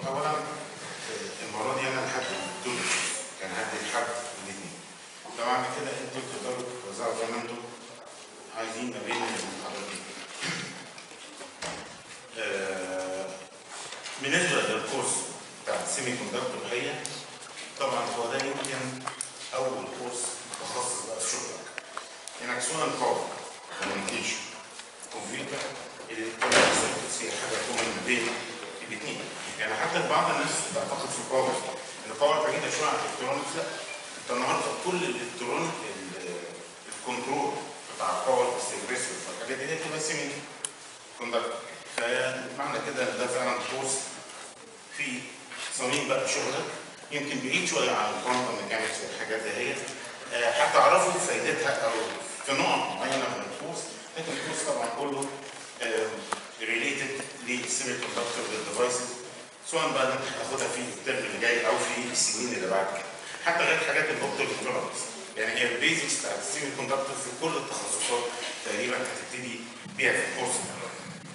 اولا آه، المره دي انا لحد دول كان هدي لحد الاثنين طبعا كده انتوا تقدروا توزعوا زي ما انتوا عايزين ما بين المحاضرتين آه، بالنسبه للكورس بتاع السيمي كوندكتور هي طبعا هو ده يمكن اول كورس متخصص بقى في شغلك انك سواء باور كوميونيكيشن كمبيوتر الكترونيك سيركتس هي حاجه تكون ما بين الاثنين يعني حتى بعض الناس بتعتقد في الباور ان الباور بعيده شويه عن الالكترونكس لا انت النهارده كل الالكترون ال- الكنترول بتاع الباور والسيجريسيف والحاجات دي هي بتبقى سيمي كوندكتور فمعنى كده ان ده فعلا كورس في صميم بقى شغلك يمكن بعيد شويه عن الكوانتم ميكانكس والحاجات دي هي آه، حتى اعرفوا فائدتها او في نقط معينه من الكورس لكن الكورس طبعا كله ريليتد للسيمي كوندكتور ديفايسز سواء بقى انت هتاخدها في الترم اللي جاي او في السنين اللي بعد كده حتى غير حاجات الاوبتو الكترونكس يعني هي البيزكس بتاعت السيمي كوندكتور في كل التخصصات تقريبا هتبتدي بيها في الكورس ده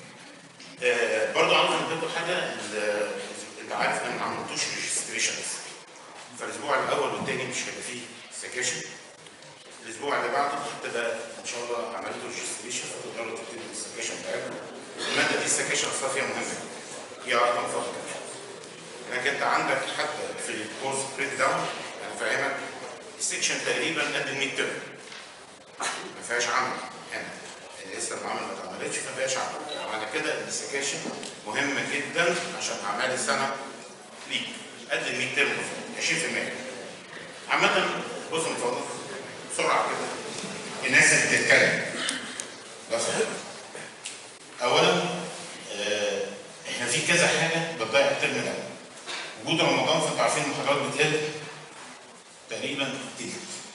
آه، برضو عاوز انبهكم حاجه ال- انت عارف انا ما عملتوش ريجستريشن فالاسبوع الاول والثاني مش هيبقى فيه سكاشن الاسبوع اللي بعده حتى ده ان شاء الله عملته ريجستريشن فتقدروا تبتدوا السكاشن بتاعتكم الماده دي السكاشن اصلا فيها مهمه هي رقم فقط انك انت عندك حتى في الكورس بريك داون انا فاهمك السكشن تقريبا قد ال 100 ترم ما فيهاش عمل هنا لسه المعامل ما اتعملتش فما فيهاش عمل يعني معنى كده ان السكاشن مهمه جدا عشان اعمال السنه ليك قد ال 100 ترم 20% عامة بص من فضلك بسرعة كده الناس اللي بتتكلم بس أولا آه، إحنا في كذا حاجة بتضيع الترم ده وجود رمضان فأنتوا عارفين المحاضرات بتقل تقريبا تلت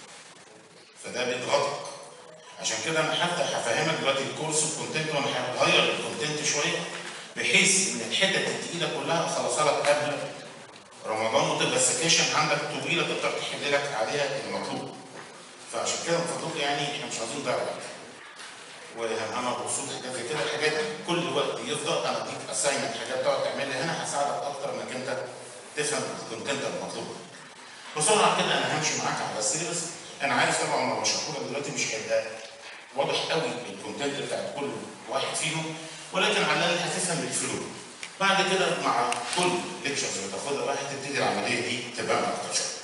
فده بيضغطك عشان كده انا حتى هفهمك دلوقتي الكورس الكونتنت وانا هغير الكونتنت شويه بحيث ان الحتت التقيله كلها اخلصها لك قبل رمضان وتبقى السكاشن عندك طويله تقدر تحل لك عليها المطلوب فعشان كده من فضلك يعني احنا مش عايزين نضيع وقت وانا بوصول حاجات زي كده الحاجات دي كل وقت يفضل انا اديك اساينمنت حاجات تقعد تعملها هنا هساعدك اكتر انك انت تفهم الكونتنت المطلوب بسرعه كده انا همشي معاك على السيلبس انا عارف طبعا لو بشرحه لك دلوقتي مش هيبقى واضح قوي الكونتنت بتاعت كل واحد فيهم ولكن على الاقل هتفهم الفلو بعد كده مع كل ليكشرز اللي تاخدها بقى هتبتدي العمليه دي تبان اكتر شويه.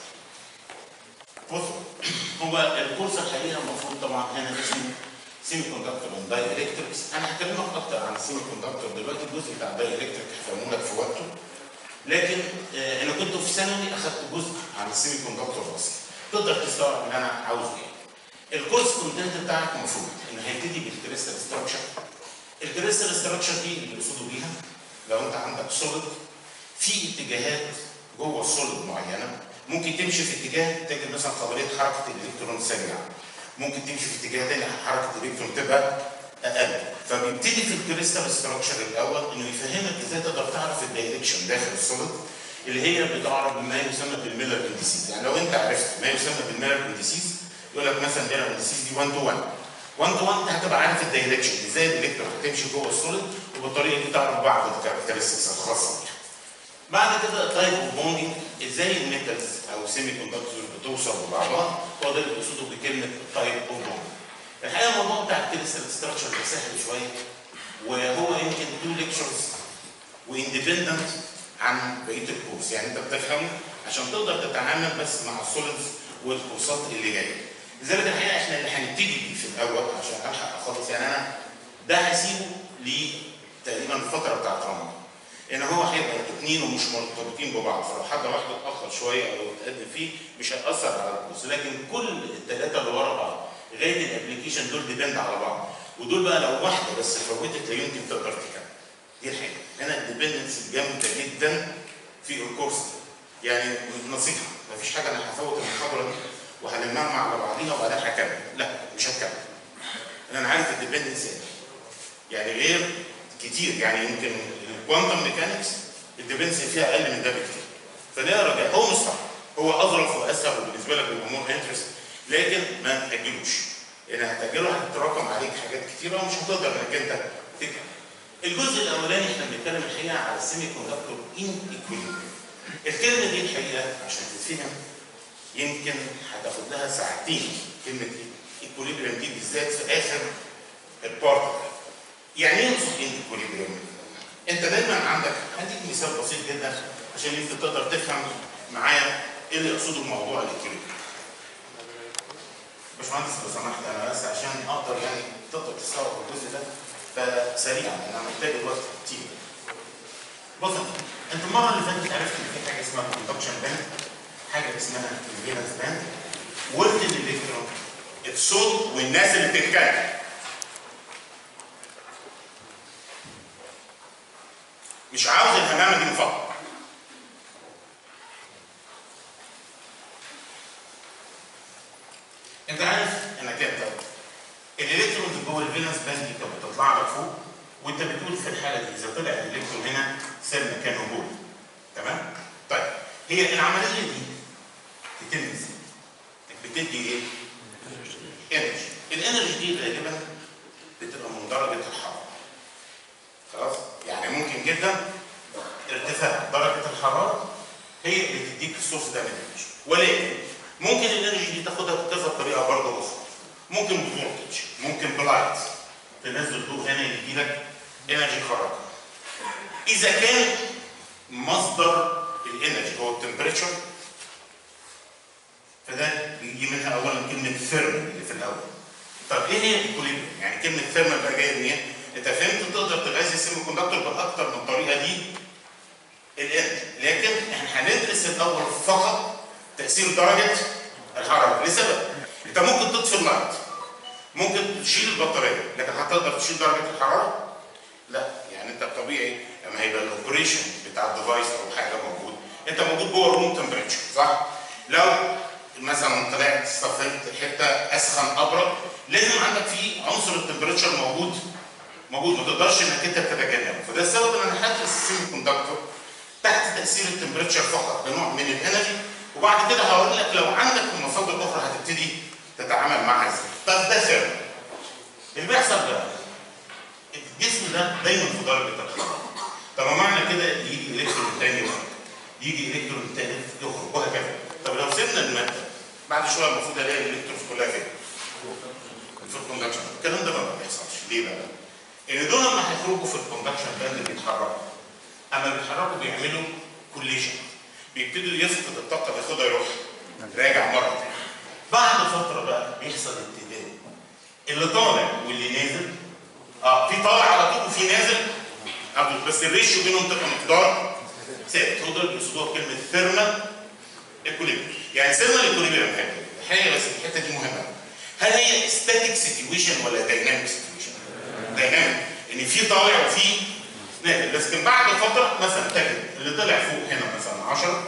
بص هو الكورس الحقيقه المفروض طبعا هنا اسمه سيمي كوندكتور اند داي الكتريكس انا هكلمك اكتر عن السيمي كوندكتور دلوقتي الجزء بتاع الداي الكتريك هفهمه لك في وقته لكن آه انا كنت في ثانوي اخدت جزء عن السيمي كوندكتور بسيط تقدر تستوعب ان انا عاوز ايه الكورس كونتنت بتاعك المفروض انه هيبتدي بالكريستال ستراكشر الكريستال ستراكشر دي اللي بيقصدوا بيها لو انت عندك سوليد في اتجاهات جوه السوليد معينه ممكن تمشي في اتجاه تجد مثلا قابليه حركه الالكترون سريعه ممكن تمشي في اتجاه تاني حركه الالكترون تبقى اقل فبيبتدي في الكريستال ستراكشر الاول انه يفهمك ازاي تقدر تعرف الدايركشن داخل السوليد اللي هي بتعرف بما يسمى بالميلر انديسيز يعني لو انت عرفت ما يسمى بالميلر انديسيز يقول لك مثلا ميلر انديسيز دي 1 تو 1 1 تو 1 انت هتبقى عارف الدايركشن ازاي الالكترون هتمشي جوه السوليد وبالطريقه دي تعرف بعض الكاركترستكس الخاصه بيها بعد كده تايب اوف بوندنج ازاي الميتالز او سيمي كوندكتورز بتوصل ببعضها هو ده اللي بيقصده بكلمه تايب اوف بوندنج الحقيقه الموضوع بتاع الكريستال ستراكشر ده سهل شويه وهو يمكن تو ليكتشرز واندبندنت عن بقيه الكورس يعني انت بتفهمه عشان تقدر تتعامل بس مع السوليدز والكورسات اللي جايه لذلك الحقيقه احنا اللي هنبتدي بيه في الاول عشان الحق اخلص يعني انا ده هسيبه لتقريبا الفتره بتاعت رمضان ان هو هيبقى الاثنين ومش مرتبطين ببعض فلو حد واحد اتاخر شويه او اتقدم فيه مش هياثر على الكورس لكن كل الثلاثه اللي ورا بعض لغايه الابلكيشن دول ديبند على بعض ودول بقى لو واحده بس فوتت لا يمكن تقدر تكمل دي الحقيقه هنا الديبندنس جامده جدا في الكورس ده. يعني نصيحه مفيش حاجه انا هفوت المحاضره دي وهلمها مع بعضيها وبعدين هكمل لا مش هتكمل انا عارف الديبندنس يعني غير كتير يعني يمكن الكوانتم ميكانكس الديبندنس فيها اقل من ده بكتير فده رجاء هو مش صح هو اظرف واسهل وبالنسبه لك الامور انترست لكن ما تاجلوش لان هتاجله هتتراكم عليك حاجات كتيره ومش هتقدر انك انت تكمل الجزء الاولاني احنا بنتكلم الحقيقه على السيمي كوندكتور ان ايكويليبريم الكلمه دي الحقيقه عشان تتفهم يمكن هتاخد لها ساعتين كلمه ايكويليبريم دي بالذات في اخر البارت يعني ايه نقصد ان ايكويليبريم؟ انت دايما عندك هديك مثال بسيط جدا عشان انت تقدر تفهم معايا ايه اللي يقصده بموضوع الايكويليبريم باشمهندس لو سمحت انا بس عشان اقدر يعني تقدر تستوعب الجزء ده فسريعا انا محتاج الوقت كتير. بص انت المره اللي فاتت عرفت ان في حاجه اسمها كوندكشن باند حاجه اسمها الفيلنس باند قلت الالكترون الصوت والناس اللي بتتكلم مش عاوز الهمامه دي مفضل انت عارف انك انت الالكترون اللي جوه الفالنس باند دي كانت بتطلع لك فوق وانت بتقول في الحاله دي اذا طلع الالكترون هنا سيبنا كان هول تمام؟ طيب هي العمليه دي بتتم ازاي؟ بتدي ايه؟ انرجي الانرجي دي غالبا بتبقى من درجه الحراره خلاص؟ يعني ممكن جدا ارتفاع درجه الحراره هي اللي تديك السورس ده من الانرجي ولكن ممكن الانرجي دي تاخدها بكذا طريقه برضه اخرى ممكن بفولتج ممكن بلايت تنزل ضوء هنا يدي لك انرجي خارقه اذا كان مصدر الانرجي هو التمبريتشر فده بيجي منها اولا كلمه ثيرمال اللي في الاول طب ايه هي الايكوليبريم يعني كلمه ثيرمال بقى جايه منين انت فهمت تقدر تغذي السيمي كوندكتور باكتر من طريقه دي الانرجي لكن احنا هندرس الاول فقط تاثير درجه الحراره لسبب انت ممكن تطفي اللايت ممكن تشيل البطاريه لكن هتقدر تشيل درجه الحراره لا يعني انت طبيعي لما هيبقى الاوبريشن بتاع الديفايس او حاجه موجود انت موجود جوه الروم تمبريتشر صح لو مثلا طلعت استفدت حته اسخن ابرد لازم عندك في عنصر التمبريتشر موجود موجود ما تقدرش انك انت تتجنبه فده السبب ان انا هدرس السيمي كوندكتور تحت تاثير التمبريتشر فقط بنوع من الانرجي وبعد كده هقول لك لو عندك مصادر اخرى هتبتدي تتعامل معها ازاي طب ده سر اللي بيحصل بقى الجسم ده دايما في درجه الحراره طب معنى كده يجي الكترون تاني يخرج يجي الكترون تالت يخرج وهكذا طب لو سيبنا الماده بعد شويه المفروض الاقي الالكترونز كلها فين؟ في الكوندكشن الكلام ده ما بيحصلش ليه بقى؟ ان دول لما هيخرجوا في الكوندكشن باند بيتحركوا اما بيتحركوا بيعملوا كوليشن بيبتدوا يفقد الطاقه اللي ياخدها يروح راجع مره تاني بعد فتره بقى بيحصل اتجاه اللي طالع واللي نازل اه في طالع على طول وفي نازل آه، بس الريشيو بينهم تبقى مقدار ثابت هو ده اللي بيقصدوها كلمه ثيرمال ايكوليبريم يعني ثيرمال ايكوليبريم حاجه الحقيقه بس الحته دي مهمه هل هي ستاتيك سيتويشن ولا دايناميك سيتويشن؟ دايناميك ان في طالع وفي نازل لكن بعد فتره مثلا تجد اللي طلع فوق هنا مثلا 10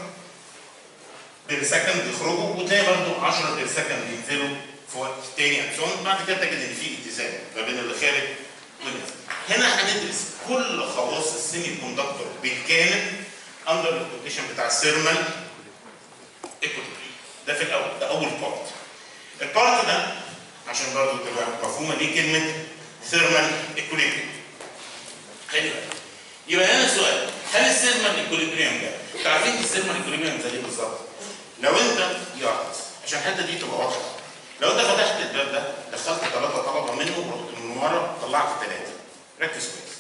بير سكند يخرجوا وتلاقي برضه 10 بير سكند ينزلوا في وقت تاني اكسون بعد كده تجد ان في اتزان ما بين اللي خارج والنازل هنا هندرس كل خواص السيمي كوندكتور بالكامل اندر الكونديشن بتاع السيرمال ايكوتوبري ده في الاول ده اول بارت البارت ده عشان برضه تبقى مفهومه دي كلمه ثيرمال ايكوليبريم حلو يبقى هنا سؤال هل السيرمال ايكوليبريم ده انتوا عارفين السيرمال ايكوليبريم زي ايه بالظبط؟ لو انت يقعد عشان الحته دي تبقى واضحه لو انت فتحت الباب ده دخلت ثلاثه طلبه منه ورحت من ورا طلعت ثلاثه ركز كويس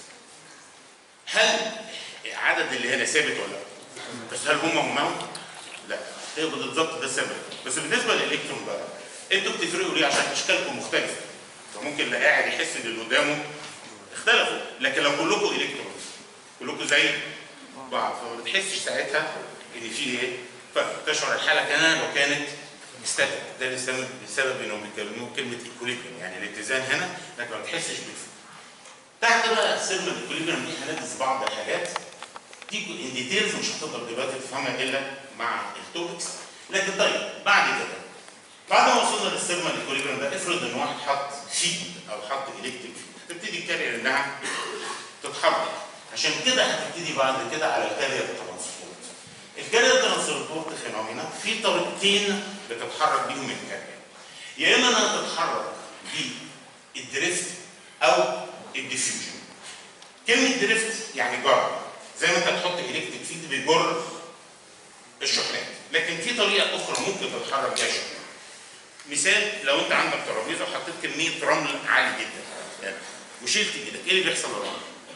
هل العدد اللي هنا ثابت ولا لا؟ بس هل هم هم لا هي بالظبط ده ثابت بس بالنسبه للالكترون بقى انتوا بتفرقوا ليه عشان اشكالكم مختلفه فممكن اللي قاعد يحس ان اللي قدامه اختلفوا لكن لو كلكم الكترونز كلكم زي بعض فما بتحسش ساعتها ان في ايه فرق تشعر الحاله كانها لو كانت ستاتيك ده السبب السبب انهم بيتكلموا كلمه ايكوليبريم يعني الاتزان هنا لكن ما بتحسش بالفرق تحت بقى السيرم الايكوليبريم دي هندرس بعض الحاجات دي ان ديتيلز مش هتقدر دلوقتي تفهمها الا مع التوبكس لكن طيب بعد كده بعد ما وصلنا للسيرما الايكوليبريم ده افرض ان واحد حط فيد او حط الكتريك فيد تبتدي الكارير انها تتحرك عشان كده هتبتدي بعد كده على الكارير ترانسبورت الكارير ترانسبورت فينومينا في طريقتين بتتحرك بيهم الكارير يا اما انها تتحرك بالدريفت او الديفيوجن كلمه دريفت يعني جر زي ما انت تحط الكتريك فيلد بيجر الشحنات لكن في طريقه اخرى ممكن تتحرك بيها الشحنات مثال لو انت عندك ترابيزه وحطيت كميه رمل عالي جدا يعني وشلت ايدك ايه اللي بيحصل للرمل؟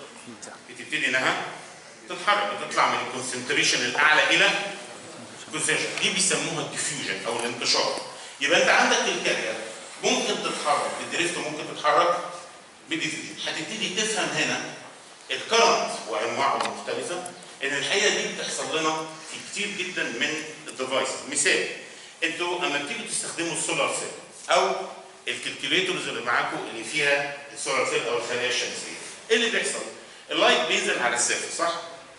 بتبتدي انها تتحرك بتطلع من الكونسنتريشن الاعلى الى الكونسنتريشن دي بيسموها الديفيوجن او الانتشار يبقى انت عندك الكارير ممكن تتحرك بالدريفت ممكن تتحرك بالديفيوجن هتبتدي تفهم هنا الكرنت وانواعه المختلفه ان الحقيقه دي بتحصل لنا في كتير جدا من الديفايس مثال انتوا اما بتيجوا تستخدموا السولار سيل او الكالكوليتورز اللي معاكم اللي فيها السولار سيل او الخلايا الشمسيه ايه اللي بيحصل؟ اللايت بينزل على السيرفس صح؟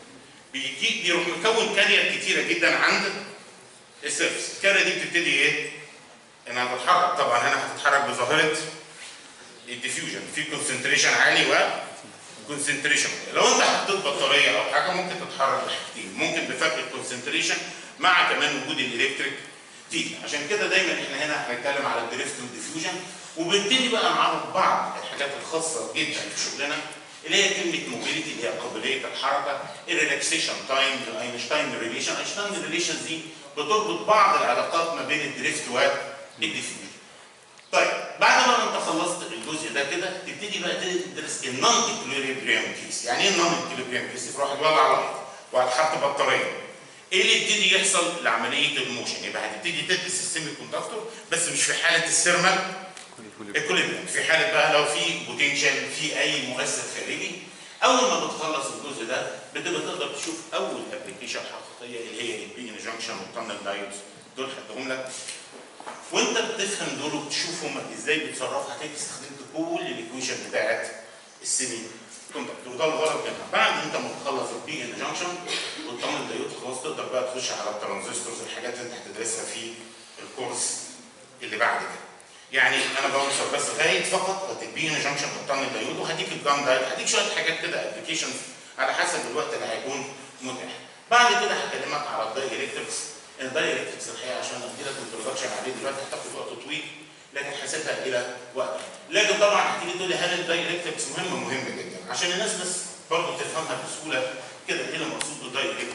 بيجي بيروح مكون كارير كتيره جدا عند السيرفس الكارير دي بتبتدي ايه؟ انها تتحرك طبعا هنا هتتحرك بظاهره الديفيوجن في كونسنتريشن عالي و كونسنتريشن لو انت حطيت بطاريه او حاجه ممكن تتحرك بحاجتين ممكن بفرق الكونسنتريشن مع كمان وجود الالكتريك فيه عشان كده دايما احنا هنا هنتكلم على الدريفت والديفيوجن وبنبتدي بقى نعرف بعض الحاجات الخاصه جدا في شغلنا اللي هي كلمه موبيليتي اللي هي قابليه الحركه الريلاكسيشن تايم اينشتاين ريليشن اينشتاين ريليشنز دي بتربط بعض العلاقات ما بين الدريفت والديفيوجن طيب بعد ما انت خلصت الجزء ده كده تبتدي بقى تدرس النون اكوليبريم كيس يعني ايه النون اكوليبريم كيس في واحد ولع لايت وهتحط بطاريه ايه اللي يبتدي يحصل لعمليه الموشن يبقى هتبتدي تدرس السيمي كوندكتور بس مش في حاله السيرمال اكوليبريم في حاله بقى لو في بوتنشال في اي مؤثر خارجي اول ما بتخلص الجزء ده بتبقى تقدر تشوف اول ابلكيشن حقيقيه اللي هي البي ان جانكشن والتانل دايودز دول هديهم لك وانت بتفهم دول وبتشوف هم ازاي بيتصرفوا هتلاقي استخدمت كل الايكويشن بتاعت السيمي كوندكتور وده الغرض منها بعد انت ما تخلص البي ان جانكشن والتانل دايود خلاص تقدر بقى تخش على الترانزستورز الحاجات اللي انت هتدرسها في الكورس اللي بعد كده يعني انا بوصل بس لغايه فقط البي ان جانكشن والتانل دايود وهديك الجام دايود هديك شويه حاجات كده ابلكيشنز على حسب الوقت اللي هيكون متاح بعد كده هكلمك على الداي الكتريكس الدايركتكس الحقيقه عشان ادي لك انتروداكشن عليه دلوقتي هتاخد وقت طويل لكن هسيبها الى وقت لكن طبعا هتيجي تقول لي هل الدايركتكس مهم مهم جدا عشان الناس بس برضه تفهمها بسهوله كده ايه المقصود بالدايركتريك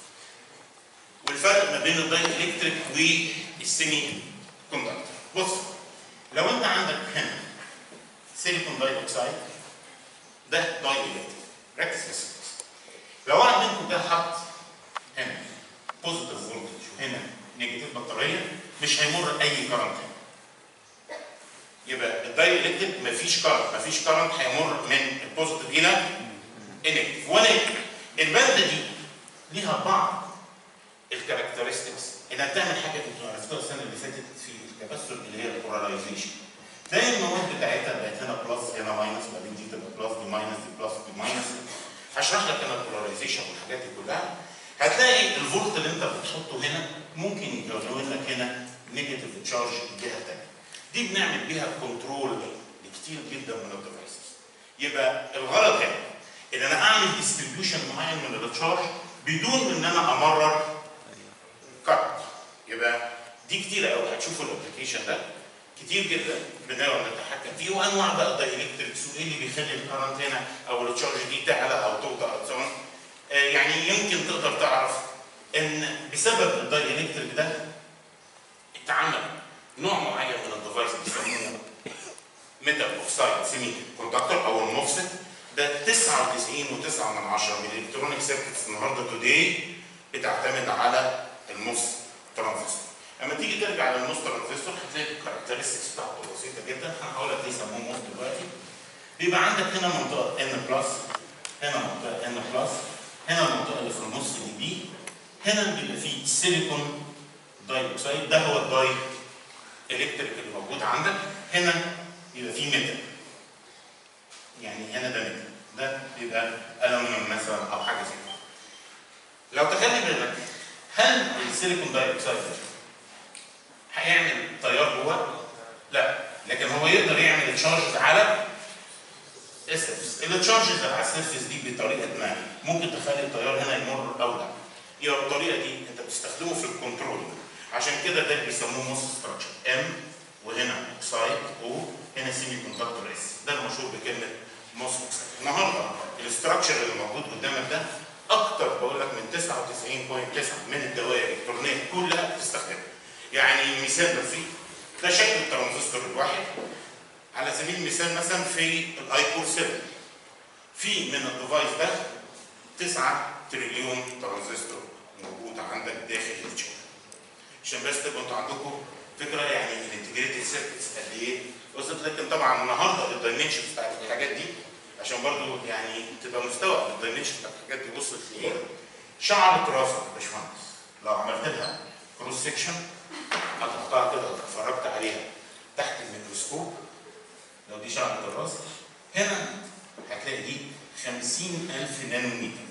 والفرق ما بين الدايركتريك والسيمي كوندكتور بص لو انت عندك هنا سيليكون داي اوكسايد ده داي الكتريك ركز بس لو واحد منكم ده حط هنا بوزيتيف فولتج وهنا نيجاتيف بطاريه مش هيمر اي كرنت هنا يبقى الداي الكتريك مفيش كرنت مفيش كرنت هيمر من البوزيتيف الى النيجاتيف ولكن الماده دي ليها بعض الكاركترستكس انها بتعمل حاجه انتوا عرفتوها السنه اللي فاتت في التبسل اللي هي البولاريزيشن تلاقي المواد بتاعتها بقت هنا بلس هنا ماينس بعدين دي تبقى بلس دي ماينس دي بلس دي ماينس هشرح لك انا البولاريزيشن والحاجات دي كلها هتلاقي الفولت اللي انت بتحطه هنا ممكن يكون لك هنا نيجاتيف تشارج الجهه الثانيه دي بنعمل بيها كنترول لكتير جدا من الديفايسز يبقى الغرض هنا ان انا اعمل ديستريبيوشن معين من التشارج بدون ان انا امرر كارت يبقى دي كتير قوي هتشوفوا الابلكيشن ده كتير جدا بنقدر نتحكم فيه وانواع بقى الدايلكتريكس وايه اللي بيخلي الكرنت هنا او التشارج دي تعلى او توطى او سواء يعني يمكن تقدر تعرف ان بسبب الدايلكتريك ده اتعمل نوع معين من الديفايس بيسموه ميتال اوكسايد سيمي كوندكتور او الموفست ده 99.9 من عشرة من الالكترونيك سيركتس النهارده توداي بتعتمد على الموس ترانزستور اما تيجي ترجع للموس ترانزستور هتلاقي الكاركترستكس بتاعته بسيطه جدا انا هقول لك ليه سموه موس دلوقتي بيبقى عندك هنا منطقه ان بلس هنا منطقه ان بلس هنا المنطقه اللي في النص دي بي هنا بيبقى فيه سيليكون داي اوكسايد ده هو الداي الكتريك اللي موجود عندك هنا بيبقى فيه ميتال يعني هنا ده ميتال ده بيبقى الومنيوم مثلا او حاجه زي كده لو تخلي بالك هل السيليكون داي اوكسايد ده هيعمل تيار جوه؟ لا لكن هو يقدر يعمل تشارجز على السيرفس التشارجز على السيرفس دي بطريقه ما ممكن تخلي التيار هنا يمر او لا يبقى الطريقه دي انت بتستخدمه في الكنترول عشان كده ده بيسموه موس ستراكشر ام وهنا اوكسايد او هنا سيمي كوندكتور اس ده المشهور بكلمه موسفيت النهارده الاستراكشر اللي موجود قدامك ده اكتر بقول لك من 99.9 من الدوائر الالكترونيه كلها بتستخدمها يعني مثال بسيط ده شكل الترانزستور الواحد على سبيل المثال مثلا في الاي كور 7 في من الديفايس ده 9 تريليون ترانزستور موجود عندك داخل الشيب عشان بس تبقوا انتوا عندكم فكره يعني الانتجريتد سيركتس قد ايه وصلت لكن طبعا النهارده الدايمنشن بتاعت الحاجات دي عشان برضو يعني تبقى مستوعب الدايمنشن بتاعت الحاجات دي وصلت لايه شعرة راسك يا باشمهندس لو عملت لها كروس سكشن هتحطها كده واتفرجت عليها تحت الميكروسكوب لو دي شعرة الراس هنا هتلاقي دي 50000 نانومتر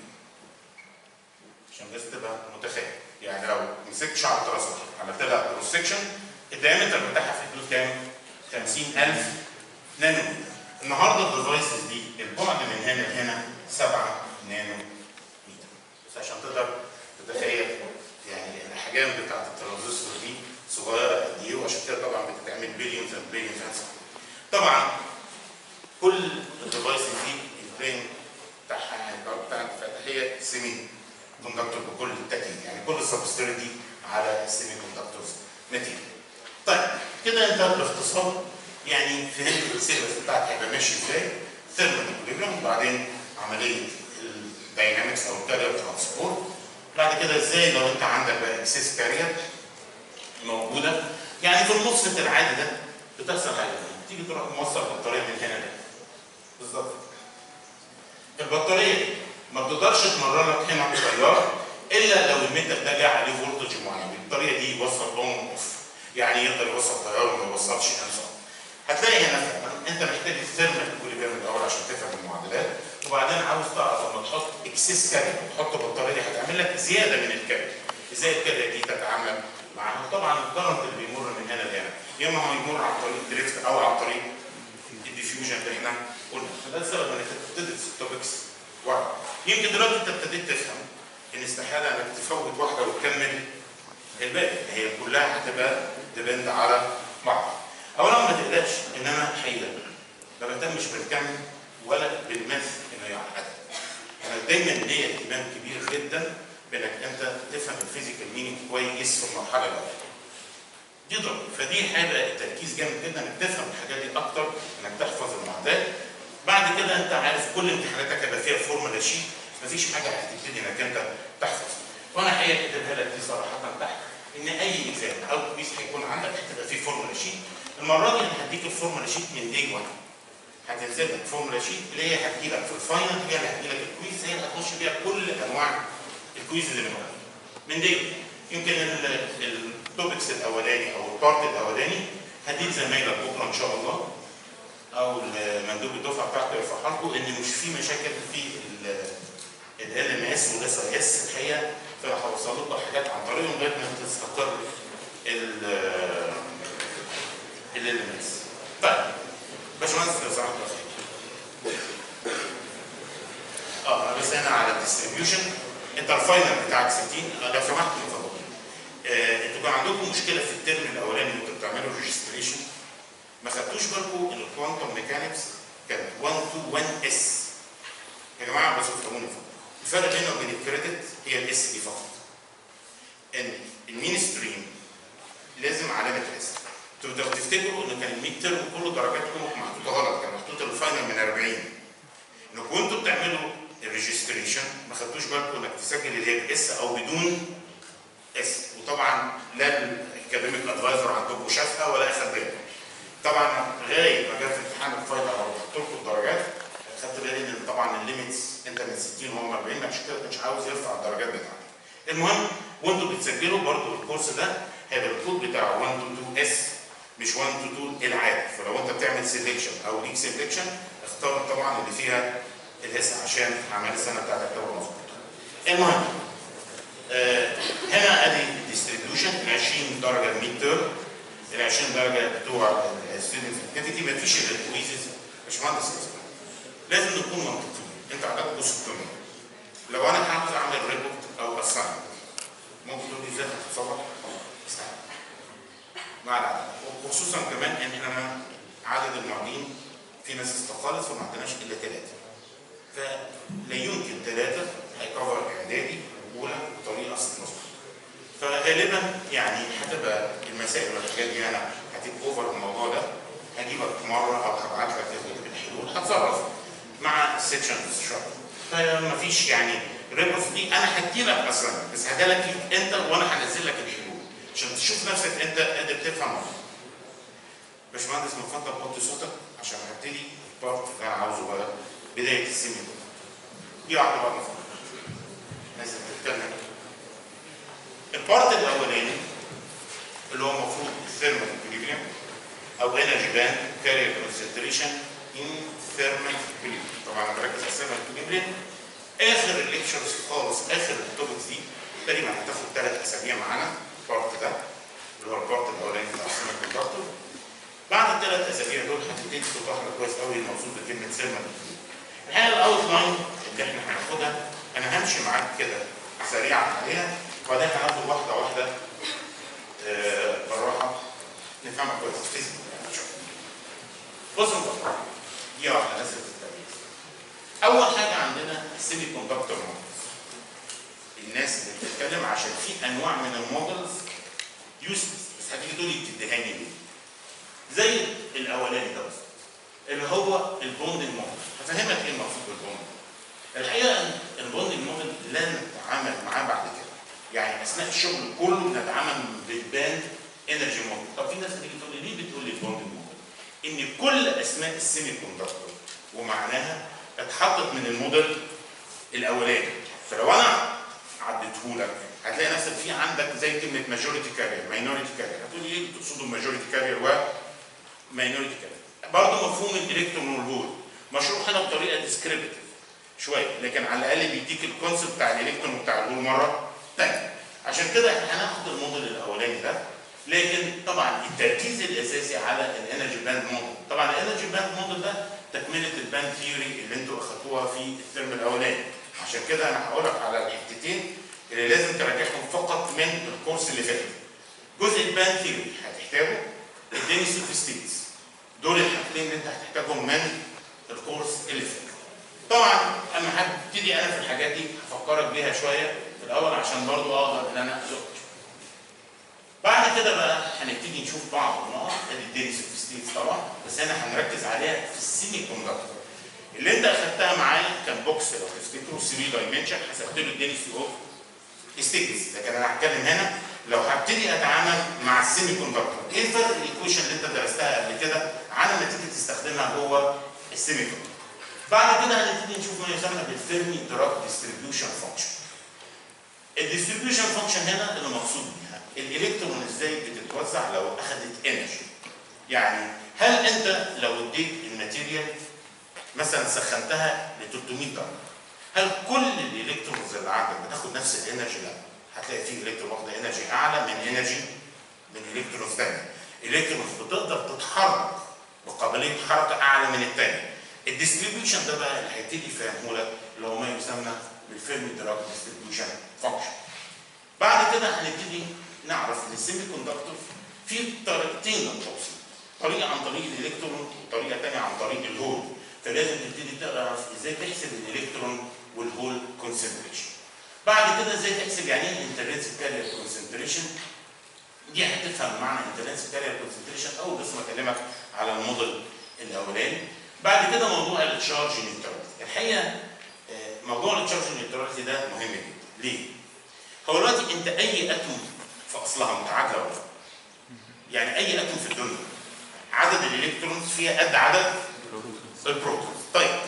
عشان بس تبقى متخيل يعني لو مسكت شعرة راسك عملت لها كروس سكشن الدايمتر بتاعها في حدود كام؟ 50000 نانومتر النهارده الديفايسز دي البعد من هنا لهنا 7 نانو متر بس عشان تقدر تتخيل يعني الاحجام بتاعت الترانزستور دي صغيره قد ايه وعشان كده طبعا بتتعمل بليونز اند بليونز طبعا كل الديفايسز دي البرين بتاعها يعني بتاعت هي سيمي كوندكتور بكل التاكيد يعني كل السبستريت دي على السيمي كوندكتورز ماتيريال طيب كده انت باختصار يعني فهمت السيلبس بتاعك هيبقى ماشي ازاي ثيرمال اكوليبريم وبعدين عمليه الداينامكس او الكارير ترانسبورت بعد كده ازاي لو انت عندك بقى اكسس كارير موجوده يعني في المصفت العادي ده بتحصل حاجه تيجي تروح موصل بطاريه من هنا ده بالظبط البطاريه دي ما بتقدرش تمرر لك هنا التيار الا لو الميتال ده جه عليه فولتج معين البطاريه دي يوصل اون اوف يعني يقدر يوصل تيار وما يوصلش انسان هتلاقي هنا فعلا انت محتاج الثيرمال اكوليبريم الاول عشان تفهم المعادلات وبعدين عاوز تعرف لما تحط اكسس كاري تحط بطاريه دي هتعمل لك زياده من الكاري ازاي الكاري دي تتعامل معاها طبعا الكرنت اللي بيمر من هنا لهنا يا اما هو يمر عن طريق الدريفت او عن طريق الديفيوجن اللي احنا قلنا فده السبب انك تدرس التوبكس واحد يمكن دلوقتي انت ابتديت تفهم ان استحاله انك تفوت واحده وتكمل الباقي هي كلها هتبقى ديبند على بعض اولا ما تقلقش ان انا حقيقه ما بهتمش بالكم ولا بالماث انه يعقد انا دايما ليا اهتمام كبير جدا بانك انت تفهم الفيزيكال مينينج كويس في المرحله الاولى دي ضروري فدي هيبقى التركيز جامد جدا انك تفهم الحاجات دي اكتر انك تحفظ المعادلات بعد كده انت عارف كل امتحاناتك هيبقى فيها فورمولا شيت مفيش حاجه هتبتدي انك انت تحفظ وانا حقيقه كاتبها لك دي صراحه تحت ان اي اكزام او كويز هيكون عندك هتبقى فيه فورمولا شيت المره دي انا هديك الفورمولا شيت من دي 1 هتنزل لك فورمولا شيت اللي هي هتجي لك في الفاينل هي اللي هتجي لك الكويز هي اللي هتخش بيها كل انواع الكويز اللي من من دي يمكن التوبكس الاولاني او البارت الاولاني هديك زمايلك بكره ان شاء الله او مندوب الدفعه بتاعته يرفعها لكم ان مش في مشاكل في ال ام اس والاس اي اس الحقيقه فانا هوصل لكم حاجات عن طريقهم لغايه ما تستقر ال ال ام اس طيب باشمهندس لو سمحت اه بس انا على الديستريبيوشن انت الفاينل بتاعك 60 لو سمحت من فضلك آه انتوا كان عندكم مشكله في الترم الاولاني وانتوا بتعملوا ريجستريشن ما خدتوش بالكم ان الكوانتم ميكانكس كان 1 to 1 اس يا جماعه بس تفهموني فوق الفرق بينه وبين الكريدت هي الاس دي فقط ان المين ستريم لازم علامه اس تقدروا تفتكروا ان كان الميد ترم كل درجاتكم محطوطه غلط كان محطوط الفاينل من 40 انكم انتوا بتعملوا الريجستريشن ما خدتوش بالكم انك تسجل اللي هي الاس او بدون اس وطبعا لا الاكاديميك ادفايزر عندكم شافها ولا اخد باله طبعا لغايه ما جت امتحان الفاينل او حط لكم الدرجات خدت بالي ان طبعا الليميتس انت من 60 وهم 40 عشان كده مش عاوز يرفع الدرجات بتاعتك. المهم وانتوا بتسجلوا برضو الكورس ده هيبقى الكود بتاعه 1 to 2 اس مش 1 to 2 العادي فلو انت بتعمل سيلكشن او ليك سيلكشن اختار طبعا اللي فيها الاس عشان اعمال السنه بتاعتك تبقى مظبوطه. المهم آه هنا ادي الديستريبيوشن ال 20 درجه الميد تيرم ال 20 درجه بتوع الستودنت اكتيفيتي مفيش الا الكويزز باشمهندس لازم نكون منطقيين انت عندك 600 لو انا عاوز اعمل ريبورت او اساينمنت ممكن تقول لي ازاي هتتصور؟ مع العدد وخصوصا كمان ان احنا عدد المعيدين في ناس استقالت فما عندناش الا ثلاثه فلا يمكن ثلاثه هيكفر اعدادي اولى بطريقه مظبوطه فغالبا يعني هتبقى المسائل والحاجات دي انا هتبقى اوفر الموضوع ده هجيبك مره او هبعت لك الحلول هتصرف مع السكشنز شويه فمفيش يعني ريبورت دي انا هدي لك اصلا بس هديلك ليك انت وانا هنزل لك الحلول عشان تشوف نفسك انت قادر تفهم ولا لا. باشمهندس من فضلك وطي صوتك عشان هبتدي البارت اللي انا عاوزه بقى بدايه السيمي دي واحده بقى من فضلك لازم تتكلم البارت الاولاني اللي هو المفروض الثيرمال اكويليبريم او انرجي باند كارير كونسنتريشن ان ثيرمال اكويليبريم طبعا انا بركز على الثيرمال اكويليبريم اخر الليكشرز خالص اخر التوبكس دي تقريبا هتاخد ثلاث اسابيع معانا البارت ده اللي هو البارت الاولاني بتاع السيرمال كوندكتور بعد الثلاث اسابيع دول هتبتدي توضح لك كويس قوي المقصود بكلمه سيرمال الحقيقه الاوت لاين اللي احنا هناخدها انا همشي معاك كده سريعا عليها وبعدين هناخد واحده واحده آه، بالراحه نفهمها كويس فيزيك يعني شوية. بص انت دي واحده ناس التركيز اول حاجه عندنا السيمي كوندكتور مودلز الناس اللي بتتكلم عشان في انواع من المودلز يوسلس بس هتيجي تقول لي بتدهاني ليه زي الاولاني ده بس اللي هو البوندنج موديل هفهمك ايه المقصود بالبوندنج الحقيقه ان البوندنج موديل لا نتعامل معاه بعد كده يعني اثناء الشغل كله نتعامل بالباند انرجي موديل طب في ناس هتيجي تقول لي ليه بتقول لي البوندنج موديل ان كل اسماء السيمي كوندكتور ومعناها اتحطت من الموديل الاولاني فلو انا عديته لك هتلاقي نفسك في عندك زي كلمه ماجوريتي كارير ماينوريتي كارير هتقول لي ايه تقصدوا ماجوريتي كارير و ماينوريتي كارير برضه مفهوم الالكترون والهول مشروح هنا بطريقه ديسكريبتيف شويه لكن على الاقل بيديك الكونسيبت بتاع الالكترون وبتاع الهول مره ثانيه عشان كده احنا هناخد الموديل الاولاني ده لكن طبعا التركيز الاساسي على الانرجي باند موديل طبعا الانرجي باند موديل ده تكمله الباند ثيوري اللي انتوا اخدتوها في الترم الاولاني عشان كده انا هقول لك على الحتتين اللي لازم تراجعهم فقط من الكورس اللي فات جزء الباند ثيوري هتحتاجه اداني سوف ستيتس دول الحاجتين اللي انت هتحتاجهم من الكورس اللي فات طبعا اما هبتدي انا في الحاجات دي هفكرك بيها شويه في الاول عشان برضو اقدر ان انا ازق بعد كده بقى هنبتدي نشوف بعض النقط ادي اداني سوف ستيتس طبعا بس انا هنركز عليها في السيمي كوندكتور اللي انت اخدتها معايا كان بوكس لو تفتكروا 3 دايمنشن حسبت له اداني سي اوف ستيتس لكن انا هتكلم هنا لو هبتدي اتعامل مع السيمي كوندكتور ايه الفرق الايكويشن اللي انت درستها قبل كده عن لما تيجي تستخدمها جوه السيمي كوندكتور بعد كده هنبتدي نشوف ما يسمى بالفيرمي دراج ديستريبيوشن فانكشن الديستريبيوشن فانكشن هنا اللي مقصود بيها الالكترون ازاي بتتوزع لو اخذت انرجي يعني هل انت لو اديت الماتيريال مثلا سخنتها ل 300 درجه هل كل الالكترونز اللي عندك بتاخد نفس الانرجي لا هتلاقي في الكترون واخده انرجي اعلى من انرجي من الكترونز ثانيه الالكترونز بتقدر تتحرك بقابليه حركه اعلى من الثانيه الديستريبيوشن ده بقى اللي هيبتدي يفهمه لك اللي هو ما يسمى بالفيرمي دراج ديستريبيوشن فانكشن بعد كده هنبتدي نعرف ان السيمي كوندكتور في طريقتين للتوصيل طريقه عن طريق الالكترون وطريقه ثانيه عن طريق الهول فلازم تبتدي تعرف ازاي تحسب الالكترون والهول كونسنتريشن بعد كده ازاي تحسب يعني ايه انترنسيك كارير كونسنتريشن دي هتفهم معنى انترنسيك كارير كونسنتريشن اول بس ما اكلمك على الموديل الاولاني بعد كده موضوع التشارج نيوتراليتي الحقيقه آه، موضوع التشارج نيوتراليتي ده مهم جدا ليه؟ هو دلوقتي انت اي اتوم في اصلها متعادله ولا لا؟ يعني اي اتوم في الدنيا عدد الالكترونز فيها قد عدد البروتونز طيب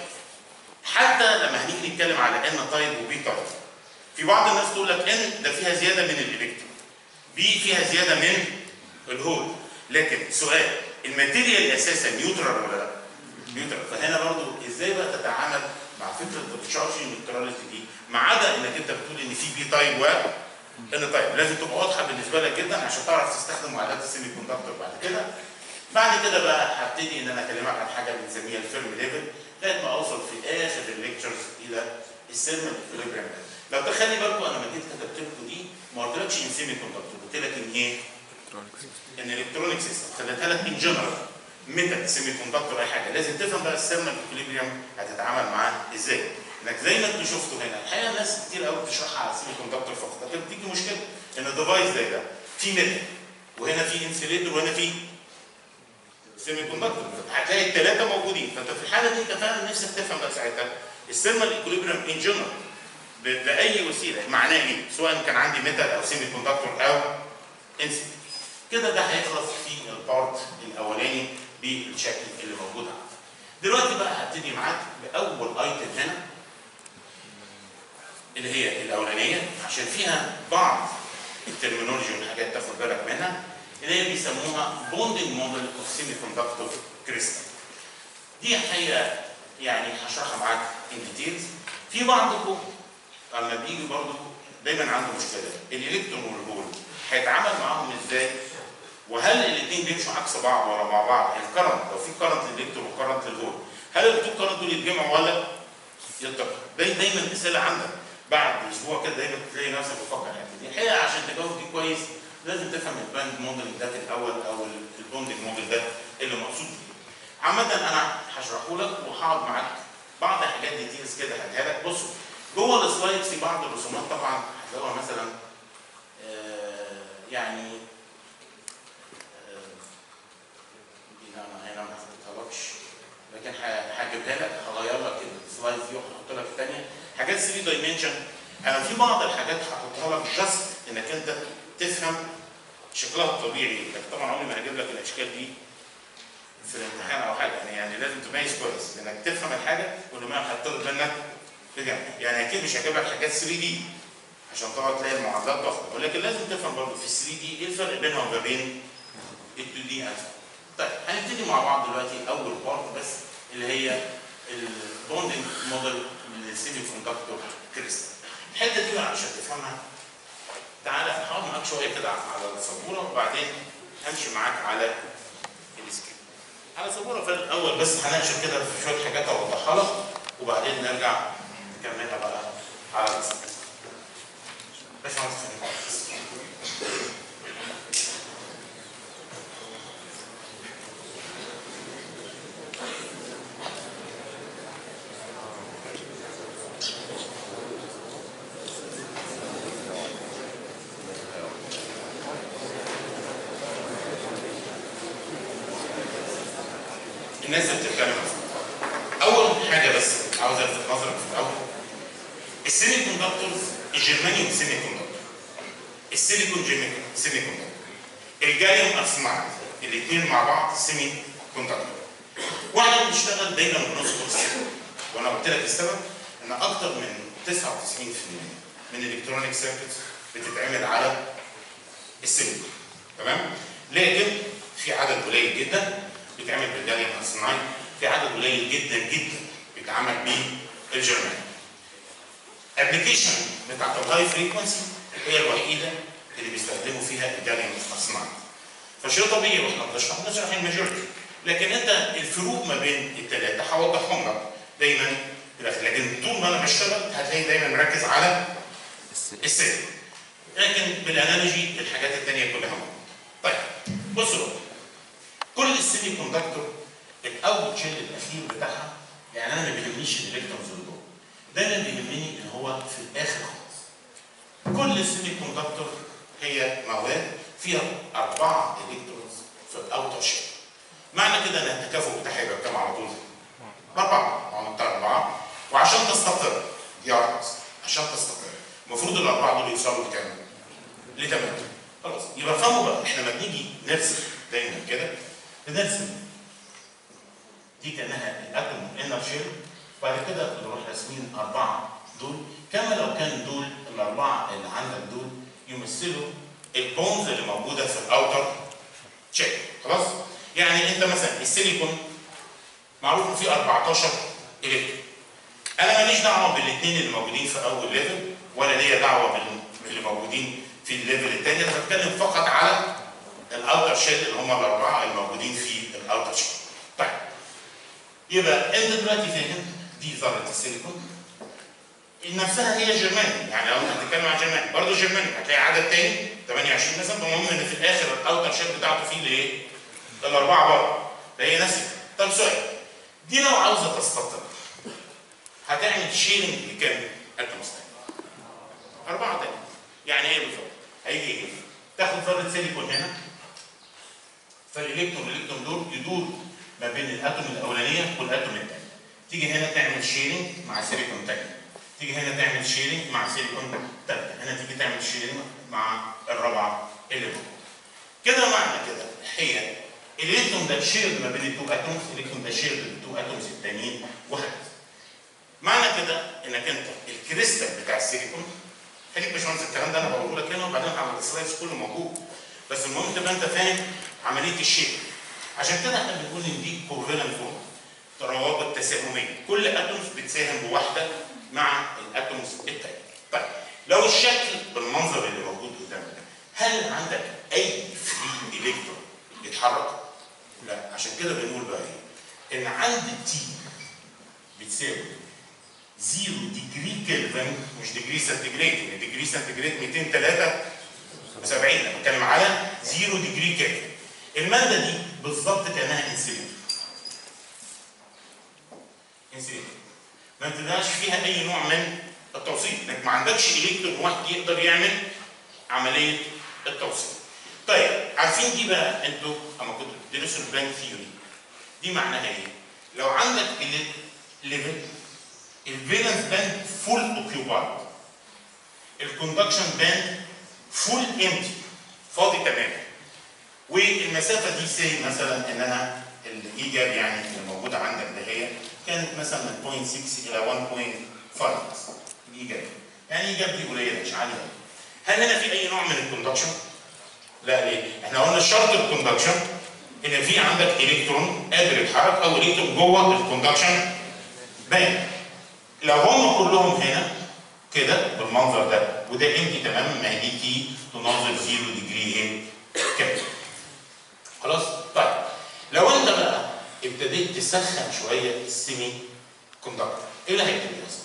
حتى لما هنيجي نتكلم على ان تايب وبي تايب في بعض الناس تقول لك ان ده فيها زياده من الالكترون بي فيها زياده من الهول لكن سؤال الماتيريال اساسا نيوترال ولا لا؟ نيوترال فهنا برضو ازاي بقى تتعامل مع فكره التشارج نيوتراليتي دي ما عدا انك انت بتقول ان في بي تايب و ان تايب لازم تبقى واضحه بالنسبه لك جدا عشان تعرف تستخدم معادلات السيمي كوندكتور بعد كده بعد كده بقى هبتدي ان انا اكلمك عن حاجه بنسميها الفيرم ليفل لغايه ما اوصل في اخر الليكتشرز الى السيرم اكويليبريم لو تخلي بالكم انا لما جيت كتبت لكم دي ما قلتلكش ان سيمي كوندكتور قلت لك ان ايه؟ ان الكترونيك سيستم خليتها لك ان جنرال ميتال سيمي كوندكتور اي حاجه لازم تفهم بقى الثيرمال اكوليبريم هتتعامل معاه ازاي انك زي ما انتوا شفتوا هنا الحقيقه الناس كتير قوي بتشرحها على السيمي كوندكتور فقط لكن بتيجي مشكله ان الديفايس زي ده في ميتال وهنا في انسيليتور وهنا في سيمي كوندكتور هتلاقي الثلاثه موجودين فانت في الحاله دي انت فعلا نفسك تفهم بقى ساعتها الثيرمال اكوليبريم ان جنرال باي وسيله معناه ايه؟ سواء كان عندي ميتال او سيمي كوندكتور او انسيليتور كده ده هيخلص في البارت الاولاني بالشكل اللي موجود عندي. دلوقتي بقى هبتدي معاك باول ايتم هنا اللي هي الاولانيه عشان فيها بعض الترمينولوجي والحاجات تاخد بالك منها اللي هي بيسموها بوندنج موديل اوف سيمي كوندكتور كريستال. دي الحقيقه يعني هشرحها معاك ان ديتيلز. في بعضكم لما بيجي برضه دايما عنده مشكله الالكترون والهول هيتعامل معاهم ازاي وهل الاثنين بيمشوا عكس بعض ولا مع بعض الكرنت لو في كرنت للالكترون وكرنت للهول هل التو كرنت دول يتجمعوا ولا يتفقوا داي دايما اسئله عندك بعد اسبوع كده دايما تلاقي نفسك بتفكر الحته دي الحقيقه عشان تجاوب دي كويس لازم تفهم الباند موديل ده في الاول او البوندنج موديل ده اللي مقصود بيه عامه انا هشرحه لك وهقعد معاك بعض الحاجات ديتيلز كده هديها لك بصوا جوه السلايدز في بعض الرسومات طبعا هتلاقوها مثلا آه يعني دي انا هنا ما حطيتهالكش لكن هجيبها لك هغير لك السلايد دي وهحط لك الثانيه حاجات 3 دايمنشن انا في بعض الحاجات هحطها لك جاست انك انت تفهم شكلها الطبيعي لكن طبعا عمري ما هجيب لك الاشكال دي في الامتحان او حاجه يعني, يعني لازم تميز كويس انك تفهم الحاجه واللي ما هتطلب منك بجد يعني اكيد مش هجيب لك حاجات 3 دي عشان تقعد تلاقي المعادلات ضخمه ولكن لازم تفهم برضه في 3 دي ايه الفرق بينها وما بين ال 2 دي طيب هنبتدي مع بعض دلوقتي اول بارت بس اللي هي البوندنج موديل للسيمي كوندكتور كريستال الحته دي بقى عشان تفهمها تعالى هقعد معاك شويه كده على السبوره وبعدين همشي معاك على السكيل على سبوره في الاول بس هناقش كده في شويه حاجات اوضحها لك وبعدين نرجع نكملها بقى على السكيل باشمهندس الناس اللي بتتكلم اول حاجه بس عاوز الفت نظرك في الاول السيمي كوندكتورز الجرمانيوم سيمي كوندكتور السيليكون سيمي كوندكتور الجاليوم ارسنايد الاثنين مع بعض سيمي كوندكتور واحنا بنشتغل دايما بنذكر السبب وانا قلت لك السبب ان اكثر من 99% من الالكترونيك سيركتس بتتعمل على السيليكون تمام لكن في عدد قليل جدا بيتعمل بالجاليوم ارسنايد في عدد قليل جدا جدا بيتعمل بالجرمان ابلكيشن بتاعت الهاي فريكونسي هي الوحيده اللي بيستخدموا فيها الجاليوم ارسنايد فشيء طبيعي واحنا بنشرح بنشرح الماجورتي لكن انت الفروق ما بين الثلاثه هوضحهم لك دايما في الاخر لكن طول ما انا بشتغل هتلاقي دايما مركز على السيل لكن بالانالوجي الحاجات الثانيه كلها موجوده طيب بصوا كل السيمي كوندكتور الاول شيل الاخير بتاعها يعني انا ما بيهمنيش الالكترونز اللي جوه دايما بيهمني ان هو في الاخر خالص كل السيمي كوندكتور هي مواد فيها اربعه الكترونز في الاوتر شيل معنى كده ان التكافؤ بتاعها يبقى بكام على طول؟ باربعه عملت اربعه وعشان تستقر دي واحده عشان تستقر المفروض الاربعه دول يوصلوا لكام؟ لثمانيه خلاص يبقى فهموا بقى احنا لما بنيجي نرسم دايما كده بنرسم دي كانها الاتوم انر شيل وبعد كده نروح راسمين اربعه دول كما لو كان دول الاربعه اللي عندك دول يمثلوا البونز اللي موجوده في الاوتر شيل خلاص؟ يعني انت مثلا السيليكون معروف ان فيه 14 الكترون انا ماليش دعوه بالاثنين اللي موجودين في اول ليفل ولا ليا دعوه باللي موجودين في الليفل الثاني انا بتكلم فقط على الاوتر شيل اللي هم الاربعه الموجودين في الاوتر شيل طيب يبقى انت دلوقتي فاهم دي ذره السيليكون نفسها هي جرماني يعني لو انت بتتكلم عن جرماني برضه جرماني هتلاقي عدد تاني 28 مثلا المهم ان في الاخر الاوتر شيل بتاعته فيه الايه؟ الاربعه بره ده هي نفس طب سؤال دي لو عاوزه تستقر هتعمل شيرنج لكام اتومز تاني؟ اربعه تاني يعني ايه بالظبط؟ هيجي ايه؟ تاخد ذره سيليكون هنا فالالكترون والالكترون دول يدور ما بين الاتوم الاولانيه والاتوم الثاني تيجي هنا تعمل شيرنج مع سيليكون تاني تيجي هنا تعمل شيرنج مع سيليكون ثالثه هنا تيجي تعمل شيرنج مع الرابعه اللي فوق كده معنى كده هي الالكترون ده شيرد ما بين التو اتومز الالكترون ده شيرد بالتو اتومز التانيين وهكذا معنى كده انك انت الكريستال بتاع السيليكون خليك باشمهندس الكلام ده انا بقوله لك هنا وبعدين على السلايدز كله موجود بس المهم تبقى انت فاهم عمليه الشيء عشان كده احنا بنقول ان دي كورفيلنت فورم روابط تساهميه كل اتومز بتساهم بواحده مع الاتومز التانيه طيب لو الشكل بالمنظر اللي موجود قدامك ده هل عندك اي فري الكترون يتحرك؟ لا عشان كده بنقول بقى ايه؟ ان عند تي بتساوي 0 ديجري كلفن مش ديجري سنتيجريد لان ديجري سنتيجريد 273 انا بتكلم على 0 ديجري كلفن الماده دي بالظبط كانها انسولين انسولين ما تبقاش فيها اي نوع من التوصيل انك ما عندكش الكترون واحد يقدر يعمل عمليه التوصيل طيب عارفين دي بقى انتوا اما كنتوا بتدرسوا البلانك ثيوري دي معناها ايه؟ لو عندك ليفل الفالنس باند فول اوكيوبايد الكوندكشن باند فول امتي فاضي تماما والمسافه دي سي مثلا انها الايجاب يعني اللي موجوده عندك ده هي كانت مثلا من 0.6 الى 1.5 الايجاب يعني الايجاب دي قليله مش عاليه هل هنا في اي نوع من الكوندكشن؟ لا ليه؟ احنا قلنا شرط الكوندكشن ان في عندك الكترون قادر يتحرك او الكترون جوه الكوندكشن باند لو هم كلهم هنا كده بالمنظر ده وده امتي تماما ما هي دي تي تناظر 0 ديجري ايه كده خلاص طيب لو انت بقى ابتديت تسخن شويه السيمي كوندكتور ايه اللي هيبتدي يحصل؟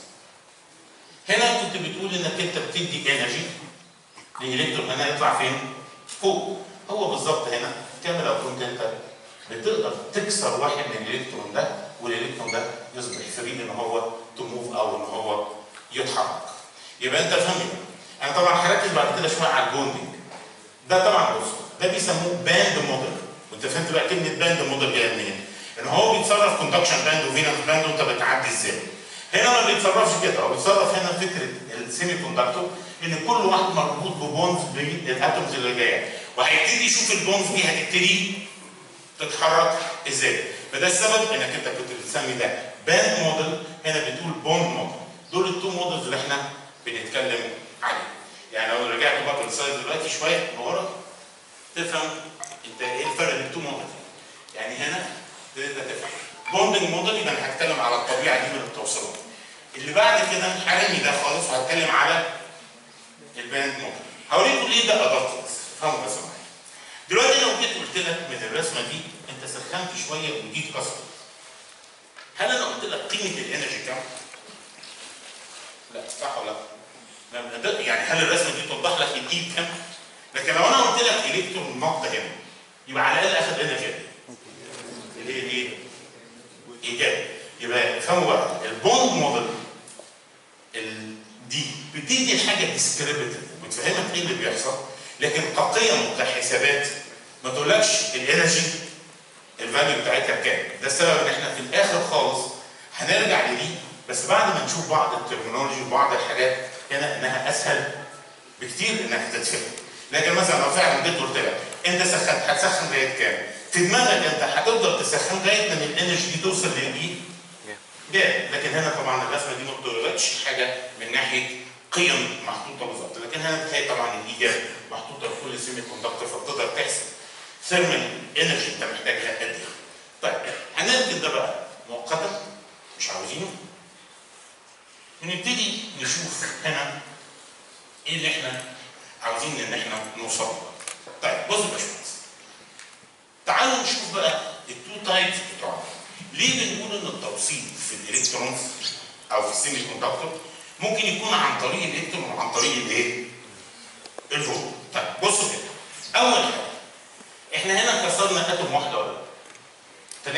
هنا كنت بتقول انك انت بتدي انرجي الالكترون هنا يطلع فين؟ فوق هو بالظبط هنا كما لو كنت انت بتقدر تكسر واحد من الالكترون ده والالكترون ده يصبح فري ان هو تموف او ان هو يتحرك يبقى انت فاهم انا طبعا هركز بعد كده شويه على البوندنج ده طبعا بص ده بيسموه باند موديل وانت فهمت بقى كلمه باند موديل جايه منين؟ ان هو بيتصرف كوندكشن باند وفينس باند وانت بتعدي ازاي؟ هنا ما بيتصرفش كده هو بيتصرف هنا فكره السيمي كوندكتور ان كل واحد مربوط ببونز بالاتومز اللي جايه وهيبتدي يشوف البونز دي هتبتدي تتحرك ازاي فده السبب انك انت كنت بتسمي ده باند موديل هنا بتقول بوند موديل دول التو موديلز اللي احنا بنتكلم عليهم يعني لو رجعت بقى السلايد دلوقتي شويه لورا تفهم انت ايه الفرق بين التو موديل يعني هنا تقدر تفهم بوندنج موديل يبقى انا هتكلم على الطبيعه دي من التوصيلات اللي بعد كده هرمي ده خالص وهتكلم على الباند موديل هوريكم ليه ده ادابتنس فهموا بس معايا دلوقتي لو جيت قلت لك من الرسمه دي انت سخنت شويه وجيت كسر هل انا قلت لك قيمه الانرجي كام؟ لا صح ولا لا؟ يعني هل الرسمه دي توضح لك الايد كام؟ لكن لو انا قلت لك الكترون نقطه هنا يبقى على الاقل اخذ انرجي اللي هي ايه؟ ايجابي يبقى افهموا بقى البوند موديل دي بتدي الحاجه ديسكريبتيف بتفهمك ايه اللي بيحصل لكن كقيم كحسابات ما تقولكش الانرجي الفاليو بتاعتها كام ده السبب ان احنا في الاخر خالص هنرجع لدي بس بعد ما نشوف بعض الترمينولوجي وبعض الحاجات هنا انها اسهل بكتير انك تتفهم لكن مثلا لو فعلا جيت قلت لك انت سخنت هتسخن لغايه كام؟ في دماغك انت هتقدر تسخن لغايه ما الانرجي دي توصل لدي جاب لكن هنا طبعا الرسمه دي ما بتوريكش حاجه من ناحيه قيم محطوطه بالظبط لكن هنا بتلاقي طبعا الايجاب محطوطه في كل سيمي كوندكتور فبتقدر تحسب ثيرمال انرجي انت محتاجها قد ايه. طيب هنركز ده بقى مؤقتا مش عاوزينه ونبتدي نشوف هنا ايه اللي احنا عاوزين ان احنا نوصل له. طيب بص يا باشمهندس تعالوا نشوف بقى التو تايبس بتوعنا ليه بنقول ان التوصيل في الالكترونز او في السيمي كوندكتور ممكن يكون عن طريق الالكترون وعن طريق الايه؟ الفولت. طيب بصوا كده. اول حاجه احنا هنا كسرنا اتوم واحده ولا لا؟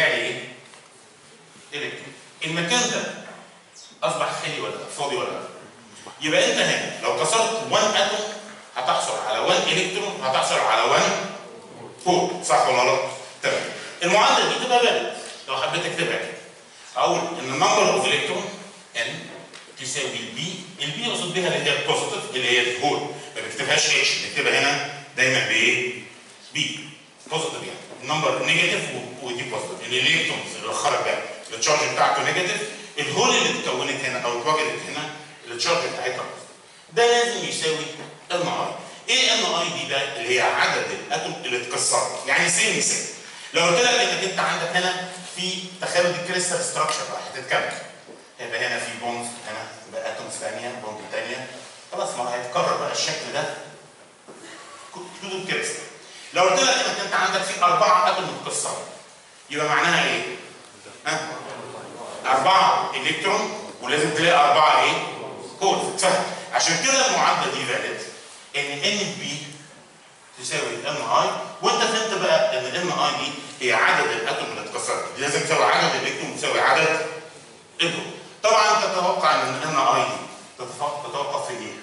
يبقى انت هنا لو كسرت 1 اتوم هتحصل على 1 الكترون هتحصل على 1 فوق صح ولا لا؟ تمام المعادله دي تبقى فاليد لو حبيت اكتبها كده اقول ان النمبر اوف الكترون ان تساوي البي البي يقصد بها اللي هي البوزيتيف اللي هي الهول ما بكتبهاش اتش بكتبها هنا دايما بايه؟ بي بوزيتيف يعني النمبر نيجاتيف ودي بوزيتيف الالكترونز اللي خرج ده التشارج بتاعته نيجاتيف الهول اللي اتكونت هنا او اتوجدت هنا التشارج بتاعتها بوزيتيف ده لازم يساوي ان اي ايه ان اي دي بقى اللي هي عدد الاتوم اللي اتكسرت يعني سي مثال لو قلت لك انك انت عندك هنا في تخيل الكريستال ستراكشر بقى هتتكمل هيبقى هنا في بونز هنا يبقى اتومز ثانيه بوند ثانيه خلاص ما هيتكرر بقى الشكل ده كود الكريستال لو قلت لك انك انت عندك في اربعه اتوم متكسره يبقى معناها ايه؟ ها؟ اربعه الكترون ولازم تلاقي اربعه ايه؟ هول اتفهم عشان كده المعادله دي فاليد ان ان بي تساوي ان اي وانت فهمت بقى ان ان اي دي هي عدد الاتوم اللي اتكسرت دي لازم تساوي عدد الالكترون تساوي عدد الهول طبعا انت تتوقع ان ان اي دي تتوقف في ايه؟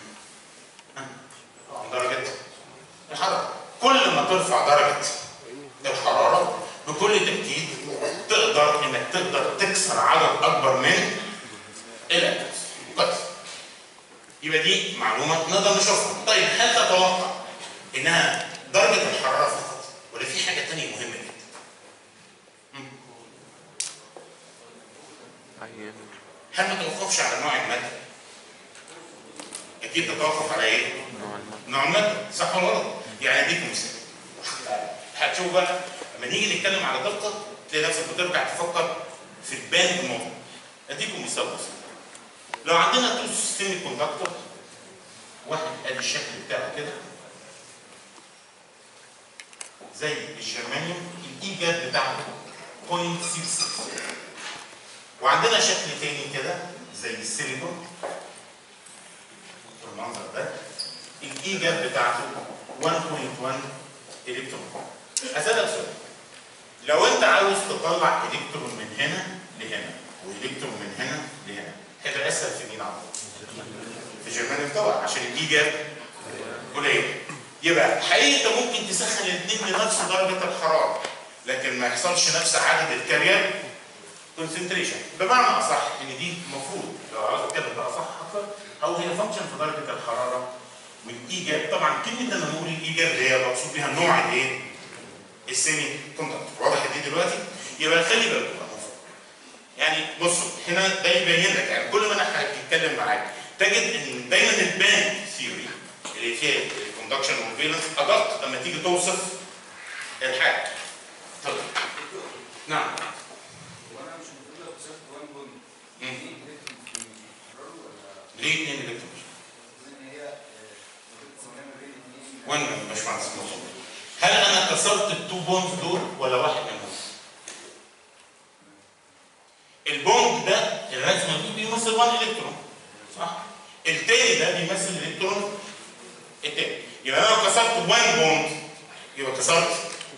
درجه الحراره كل ما ترفع درجه الحراره بكل تاكيد تقدر انك تقدر تكسر عدد اكبر من الاتومز بس يبقى دي معلومه نقدر نشوفها طيب هل تتوقع انها درجه الحراره فقط ولا في حاجه ثانيه مهمه جدا؟ هل ما توقفش على نوع الماده؟ اكيد تتوقف على ايه؟ نوع الماده صح ولا غلط؟ يعني اديك مثال هتشوف بقى لما نيجي نتكلم على دقه تلاقي نفسك بترجع تفكر في الباند موديل اديكم مثال بسيط لو عندنا تو سيستم كوندكتور واحد ادي الشكل بتاعه كده زي الجرمانيوم الايجاد بتاعته 0.66 وعندنا شكل تاني كده زي السيليكون بالمنظر ده الايجاد بتاعته 1.1 الكترون اسالك سؤال لو انت عاوز تطلع الكترون من هنا لهنا والكترون من هنا لهنا هيبقى اسهل في مين عمرو؟ في جرمانيوم طبعا عشان الايجاد قليل يبقى حقيقي انت ممكن تسخن الاثنين لنفس درجه الحراره لكن ما يحصلش نفس عدد الكارير كونسنتريشن بمعنى اصح ان دي المفروض لو عاوز اتكلم بقى صح اكتر او هي فانكشن في درجه الحراره والايجاب طبعا كلمه لما نقول الايجاب اللي هي مقصود بها النوع الايه؟ السيمي كوندكتور واضح دي دلوقتي؟ يبقى خلي بالك يعني بصوا هنا ده يبين لك يعني كل ما انا هتكلم معاك تجد ان دايما الباند ثيوري اللي فيها الكوندكشن والفيلنس ادق لما تيجي توصف الحاجه طيب نعم وانا مش المفروض لو كسرت 1 بوند مم. دي الكترون بيتكرروا ولا ليه اثنين الكترون؟ ان هي المفروض تسميها ما بين اثنين وين مش مهندس مطلوب هل انا كسرت التو بونز دول ولا واحد منهم؟ البوند ده الرسمه دي بيمثل 1 الكترون صح؟ التاني ده بيمثل الالكترون التاني يبقى انا لو كسرت 1 بوند يبقى كسرت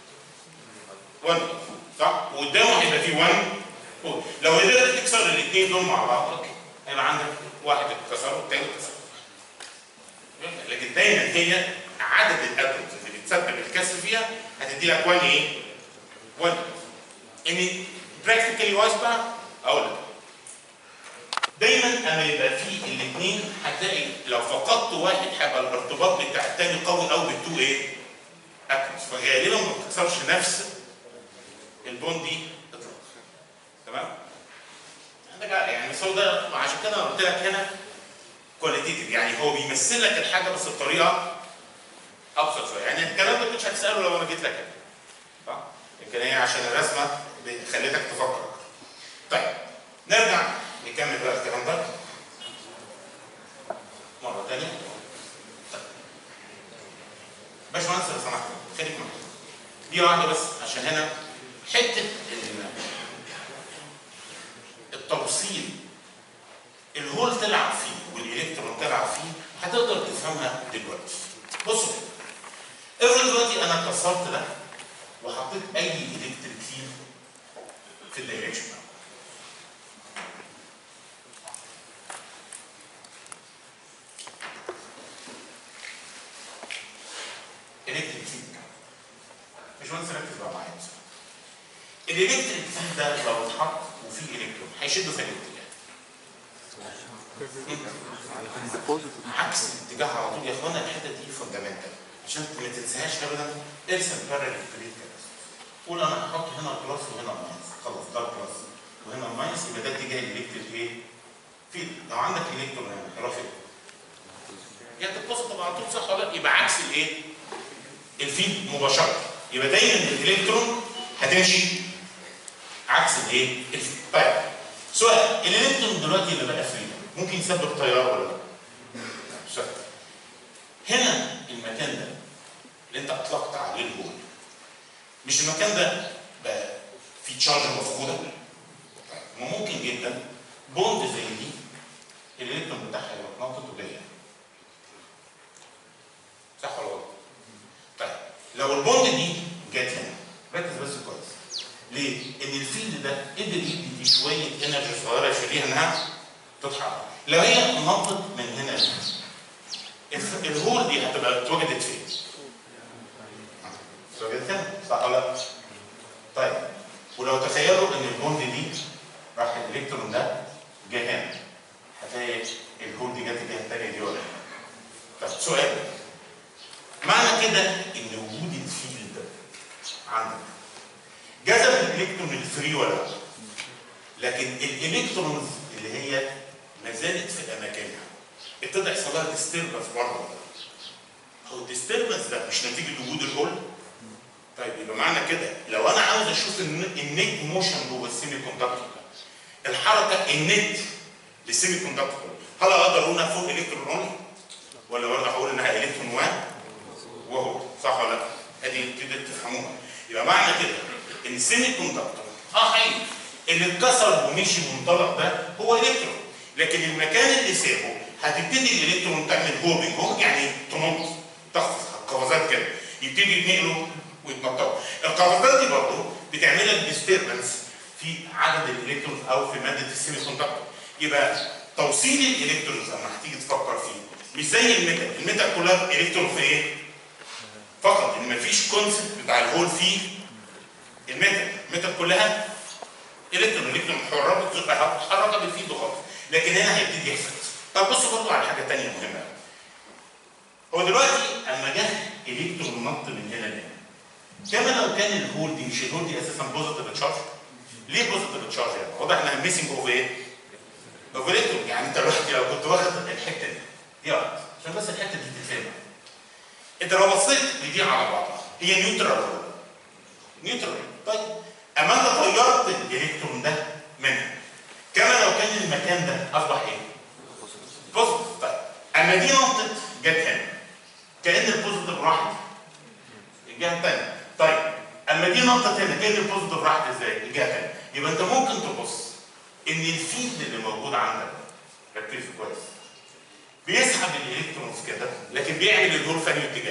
1 صح؟ وقدامه هيبقى فيه 1 بوند لو قدرت تكسر الاثنين دول مع بعض هيبقى عندك واحد اتكسر والتاني اتكسر لكن دايما هي عدد الاتومز اللي بتسبب الكسر فيها هتدي لك 1 ايه؟ 1 ان براكتيكالي وايز بقى اقول لك دايما اما يبقى في الاثنين هتلاقي لو فقدت واحد هيبقى الارتباط بتاع الثاني قوي قوي بالتو ايه؟ اتومز فغالبا ما بتكسرش نفس البوند دي اطلاقا تمام؟ عندك يعني المثال ده عشان كده انا قلت لك هنا كواليتيتيف يعني هو بيمثل لك الحاجه بس بطريقه ابسط شويه يعني الكلام ده كنتش هتساله لو انا جيت لك هنا صح؟ يمكن هي عشان الرسمه خليتك تفكر اكتر طيب نرجع نكمل بقى الكلام ده مره ثانيه طيب. باشمهندس لو سمحت خليك معايا دي واحده بس عشان هنا حته ال- التوصيل الهول تلعب فيه والالكترون تلعب فيه هتقدر تفهمها دلوقتي بصوا افرض دلوقتي انا كسرت ده وحطيت اي الكتريك فيلد في الدايركشن ده باشمهندس ركز بقى معايا بس. الالكتريك فيلد ده لو اتحط وفيه الكترون هيشده في الاتجاه عكس الاتجاه على طول يا اخوانا الحته دي فاندامنتال عشان ما تنساهاش ابدا ارسم باراليل بليت كده قول انا هحط هنا بلس وهنا ماينس خلاص ده بلس وهنا ماينس يبقى ده اتجاه الالكتريك ايه؟ فيلد لو عندك الكترون هنا هيروح فين؟ يا تتبسط على طول صح ولا لا؟ يبقى عكس الايه؟ الفيلد مباشره يبقى دايما الالكترون هتمشي عكس الايه؟ الفيلد طيب سؤال الالكترون دلوقتي اللي بقى فري ممكن يسبب تيار ولا لا؟ سؤال هنا المكان ده اللي انت اطلقت عليه الهول مش المكان ده بقى فيه تشارج مفقوده طيب ما ممكن جدا بوند زي دي الالكترون بتاعها يبقى نقطته جايه صح ولا غلط؟ طيب لو البوند دي جت هنا ركز بس كويس ليه؟ ان الفيلد ده قدر يدي شويه انرجي صغيره يخليها انها تتحرك لو هي نطت من هنا لهنا الف- الهول دي هتبقى اتوجدت فين؟ اتوجدت هنا صح ولا لا؟ طيب ولو تخيلوا ان البوند دي راح الالكترون ده جه هنا هتلاقي الهول دي جت الجهه الثانيه دي ولا لا؟ طب سؤال معنى كده ان وجود الفيلد عندك جذب الالكترون الفري ولا لا؟ لكن الالكترونز اللي هي ما زالت في اماكنها ابتدى يحصل لها ديستربنس برضه هو الديستربنس ده مش نتيجه وجود الهول طيب يبقى معنى كده لو انا عاوز اشوف الن- النت موشن جوه السيمي كوندكتور الحركه النت للسيمي كوندكتور هل اقدر اقول انها فوق الكترون اونلي ولا برضه هقول انها الكترون وان وهو صح ولا لا؟ ادي كده تفهموها يبقى معنى كده ان السيمي كوندكتور اه حقيقي اللي اتكسر ومشي منطلق ده هو الكترون لكن المكان اللي سابه هتبتدي الالكترون تعمل هوبنج هوبنج يعني تنط تخفض قفزات كده يبتدي يتنقلوا ويتنططوا القفزات دي برضه بتعمل لك ديستربنس في عدد الالكترونز او في ماده السيمي كوندكتور يبقى توصيل الالكترونز لما هتيجي تفكر فيه مش زي الميتال الميتال كلها الكترون في ايه؟ فقط ان مفيش كونسبت بتاع الهول في الميتال الميتال كلها الكترون الكترون حره بتتحرك بالفيد خالص لكن هنا هيبتدي يحصل طب بصوا برضه على حاجه ثانيه مهمه هو دلوقتي اما جه الكترون نط من هنا لهنا كما لو كان الهول دي مش الهول دي اساسا بوزيتيف تشارج ليه بوزيتيف تشارج يعني واضح انها ميسنج اوف ايه؟ اوف الكترون يعني انت دلوقتي لو كنت واخد الحته دي دي واحد عشان بس الحته دي تتفهم انت لو بصيت لدي على بعضها هي نيوترال ولا لا؟ نيوترال طيب اما انت طيرت الالكترون ده منها كما لو كان المكان ده اصبح ايه؟ بوزيتيف طيب اما دي نقطه جت هنا كان البوزيتيف راحت الجهه الثانيه طيب اما دي نقطه هنا كان البوزيتيف راحت ازاي؟ الجهه الثانيه يبقى انت ممكن تبص ان الفيلد اللي موجود عندك ركزوا كويس بيسحب الالكترونز كده لكن بيعمل الهول في أنهي اتجاه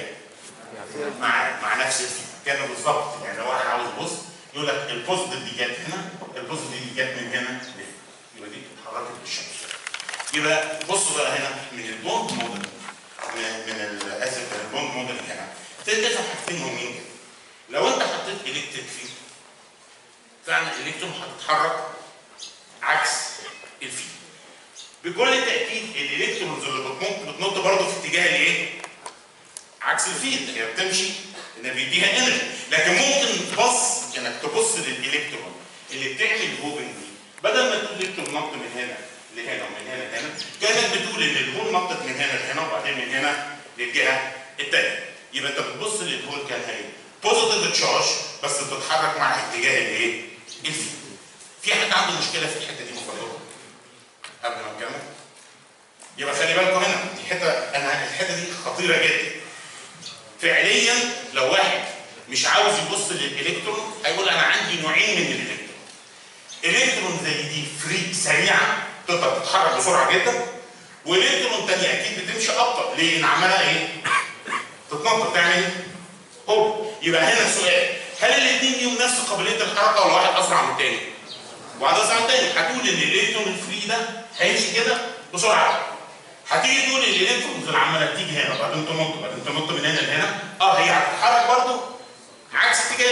مع مع نفس الفيلد كان بالظبط يعني لو واحد عاوز يبص يقول لك البوزيتيف دي جت هنا البوزيتيف دي جت من هنا لهنا يبقى دي اتحركت بالشمس يبقى بصوا بقى هنا من البوند موديل من من ال- اسف من البوند موديل هنا تقدر تفهم حاجتين مهمين جدا لو انت حطيت الكتريك فيه فعلا الالكترون هتتحرك عكس الفيل بكل تاكيد الالكترونز اللي بتنط بتنط برضه في اتجاه الايه؟ عكس الفيل هي بتمشي ان بيديها انرجي لكن ممكن تبص انك تبص للالكترون اللي بتعمل هوبنج دي بدل ما تقول الالكترون نط من هنا لهنا ومن هنا لهنا كانك بتقول ان الهول نطت من هنا لهنا وبعدين من هنا للجهه الثانيه يبقى انت بتبص للهول كان هي بوزيتيف تشارج بس بتتحرك مع اتجاه الايه؟ الفيل في حد عنده مشكله في الحته دي مفضله قبل ما نكمل يبقى خلي بالكم هنا دي حته انا الحته دي خطيره جدا فعليا لو واحد مش عاوز يبص للالكترون هيقول انا عندي نوعين من الالكترون الكترون زي دي فري سريعه تقدر تتحرك بسرعه جدا والكترون تانية اكيد بتمشي ابطا ليه؟ لان عماله ايه؟ تتنطط تعمل هوب يبقى هنا سؤال هل الاثنين ليهم نفس قابليه الحركه ولا واحد اسرع من الثاني؟ واحد اسرع من الثاني هتقول ان الالكترون الفري ده هيمشي كده بسرعه هتيجي تقول الالكترونز اللي عماله تيجي هنا وبعدين تنط وبعدين تنط من هنا لهنا اه هي هتتحرك برضه عكس اتجاه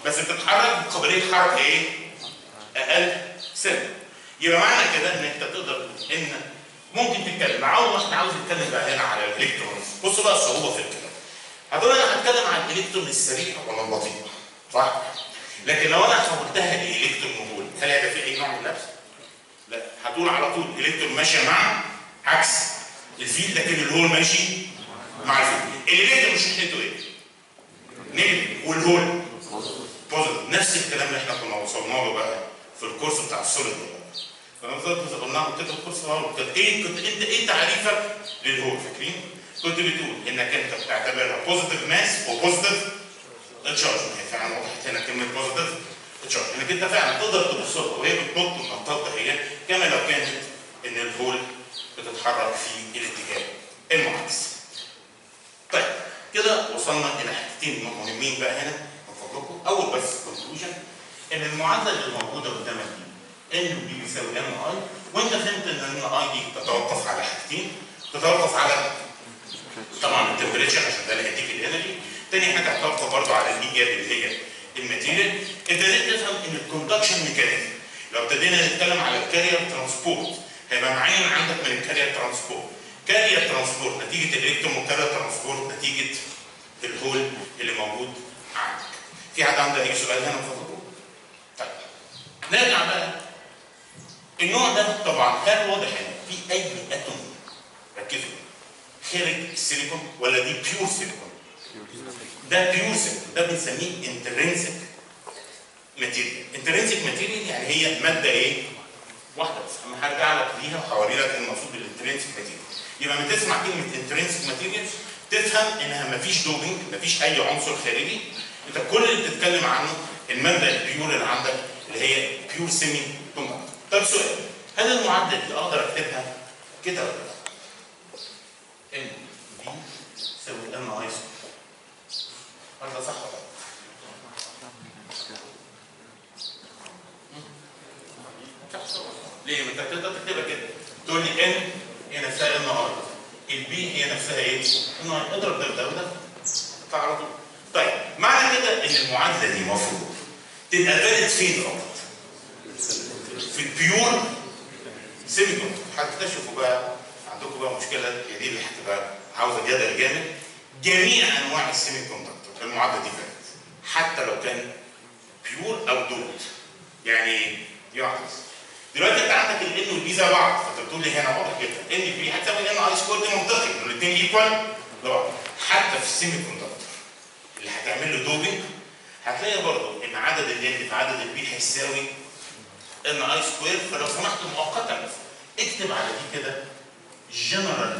بس بتتحرك بقابليه حركه ايه؟ اقل سنه يبقى معنى كده ان انت تقدر تقول ان ممكن تتكلم عاوز واحد عاوز يتكلم بقى هنا على الالكترونز بصوا بقى الصعوبه في الكلام هتقول انا هتكلم عن الالكترون السريع ولا البطيء صح؟ لكن لو انا حولتها لالكترون مهول هل هيبقى في اي نوع من اللبس؟ لا هتقول على طول الالكترون ماشيه مع عكس الفيل لكن الهول ماشي مع الفيل الالكترون مش شحنته ايه؟ نيجاتيف والهول بوزيتيف نفس الكلام اللي احنا كنا وصلنا له بقى في الكورس بتاع السوليد ده فانا فضلت قلنا كده الكورس الاول كانت ايه كنت انت ايه تعريفك للهول فاكرين؟ كنت بتقول انك انت بتعتبرها بوزيتيف ماس وبوزيتيف تشارج هي فعلا وضحت هنا كلمه بوزيتيف تشارج انك انت فعلا تقدر تبص لها وهي بتنط من النطاط هي كما لو كانت ان الهول بتتحرك في الاتجاه المعاكس. طيب كده وصلنا الى حاجتين مهمين بقى هنا من فضلكم اول بس كونكلوجن ان المعادله اللي موجوده قدامك دي ان بي بيساوي ام اي وانت فهمت ان ان اي دي تتوقف على حاجتين تتوقف على طبعا التمبريتشر عشان ده اللي هيديك الانرجي تاني حاجه هتوقف برضه على الايجاد اللي هي الماتيريال ابتديت تفهم ان الكوندكشن ميكانيزم لو ابتدينا نتكلم على الكارير ترانسبورت هيبقى معين عندك من الكارير ترانسبورت كارير ترانسبورت نتيجه الالكترون وكارير ترانسبورت نتيجه الهول اللي موجود عندك في حد عنده اي سؤال هنا فضلكم؟ طيب نرجع بقى النوع ده طبعا كان واضح ان في اي اتوم ركزوا خارج السيليكون ولا دي بيور سيليكون ده بيور سيليكون ده بنسميه انترنسك ماتيريال انترنسك ماتيريال يعني هي ماده ايه واحده بس اما هرجع لك ليها وهوري لك المقصود بالانترنسك ماتيريال يبقى لما تسمع كلمه انترنسك ماتيريال تفهم انها مفيش دوبنج مفيش اي عنصر خارجي انت كل اللي بتتكلم عنه الماده البيور اللي عندك اللي هي بيور سيمي كوندكتور طب سؤال هل المعادله دي اقدر اكتبها كده ولا لا؟ ام بي تساوي ام اي هل ده صح ولا لا؟ ليه؟ ما انت تقدر تكتبها كده تقول لي ان هي نفسها ام ار البي هي نفسها ايه؟ ام ار اضرب ده وده وده تطلع على طول طيب معنى كده ان المعادله دي المفروض تبقى فاليد فين فقط؟ في البيور سيمي كوندكتور هتكتشفوا بقى عندكم بقى مشكله هي دي اللي هتبقى عاوزه جدل جامد جميع انواع السيمي كوندكتور المعادله دي فاتت حتى لو كان بيور او دوت يعني يعكس دلوقتي انت عندك الان والبي زي بعض فانت بتقول لي هنا واضح جدا ان البي هتساوي ان اي سكوير دي منطقي ان الاثنين ايكوال لبعض حتى في السيمي كوندكتور اللي هتعمل له دوبنج هتلاقي برضه ان عدد الان في عدد البي هيساوي ان اي سكوير فلو سمحت مؤقتا بس اكتب على دي كده جنرال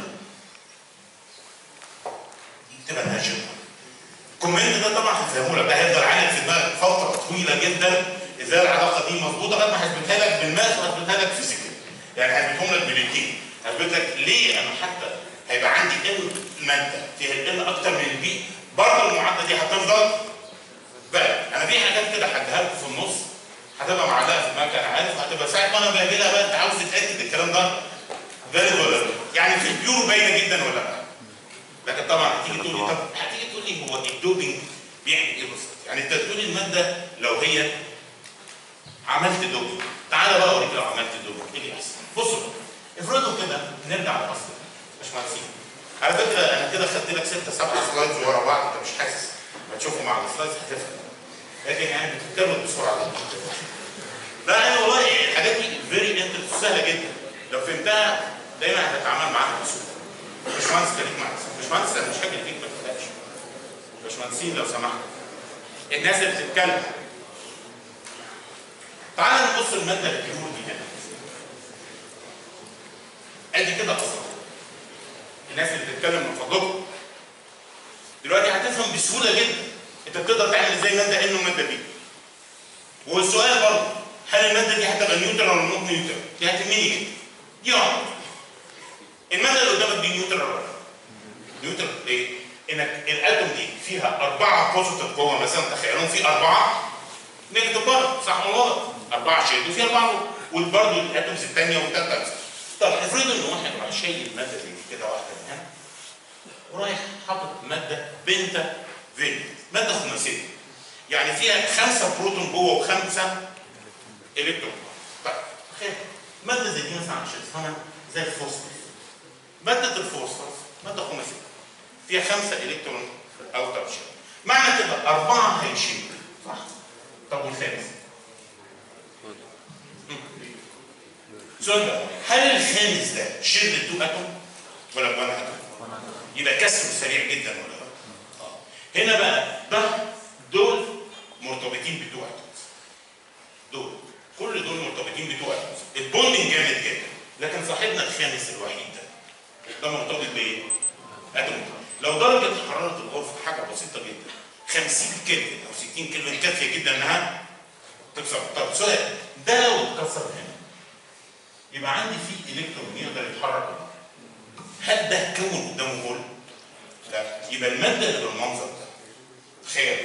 اكتبها انها جنرال الكومنت ده طبعا هفهمه لك ده هيفضل عالم في دماغك فتره طويله جدا ازاي العلاقه دي مظبوطه لغايه ما هثبتها لك بالماث وهثبتها لك فيزيكال يعني هثبتهم لك بالاثنين هثبت لك ليه انا حتى هيبقى عندي ان ماده فيها الان اكتر من البي برضه المعادله دي هتفضل بقى انا في حاجات كده هديها لكم في النص هتبقى معلقه في دماغك انا عارف وهتبقى ساعه ما انا باجي لها بقى انت عاوز تتاكد الكلام ده فاليد ولا لا يعني في البيور باينه جدا ولا لا لكن طبعا هتيجي تقول لي طب هتيجي تقول لي هو الدوبنج بيعمل ايه بالظبط؟ يعني انت تقول الماده لو هي عملت دوبنج تعالى بقى اوريك لو عملت دوبنج ايه اللي يحصل؟ بصوا بقى افرضوا كده نرجع للاصل باشمهندسين على فكره انا كده خدت لك ستة سبعة سلايدز ورا بعض انت مش حاسس ما تشوفوا مع السلايدز هتفهم لكن يعني بتتكرر بسرعه لا انا والله الحاجات دي فيري انت سهله جدا لو فهمتها دايما هتتعامل معاها بسهوله باشمهندس خليك معايا باشمهندس انا مش هاجي فيك ما تقلقش باشمهندسين لو سمحت الناس اللي بتتكلم تعال نبص الماده البيور دي هنا ادي كده اصلا الناس اللي بتتكلم من فضلكم دلوقتي هتفهم بسهوله جدا انت بتقدر تعمل ازاي ماده ان وماده بي والسؤال برضه هل الماده دي هتبقى نيوترال ولا نوت نيوترال؟ دي هتهمني جدا دي واحده الماده اللي قدامك دي نيوترال ولا لا؟ نيوترال ليه؟ انك الاتوم دي فيها اربعه بوزيتيف جوه مثلا تخيلوا في اربعه نيجاتيف برضه صح ولا غلط؟ اربعه شيد وفي اربعه وبرضه الاتومز الثانيه والثالثه طب افرضوا ان واحد راح شايل الماده دي كده واحده من هنا ورايح حاطط ماده بنتا فيليت ماده خماسيه يعني فيها خمسه بروتون جوه وخمسه الكترون طيب خير ماده زي دي مثلا عشان تفهمها زي الفوسفور ماده الفوسفور ماده خماسيه فيها خمسه الكترون او ترشيح معنى كده اربعه هيشيلوا صح طب والخامس سؤال بقى هل الخامس ده شيل التو اتوم ولا بوان اتوم؟ يبقى كسره سريع جدا ولا لا؟ اه هنا بقى ده دول مرتبطين بتو اتومز دول كل دول مرتبطين بتو اتومز البوندنج جامد جدا لكن صاحبنا الخامس الوحيد ده ده مرتبط بايه؟ اتوم لو درجه حراره الغرفه حاجه بسيطه جدا 50 كلفن او 60 كلفن كافيه جدا انها تكسر طب سؤال ده لو اتكسر هنا يبقى عندي فيه الكترون يقدر يتحرك هل ده كون قدامه هول؟ لا يبقى الماده اللي بالمنظر ده تخيل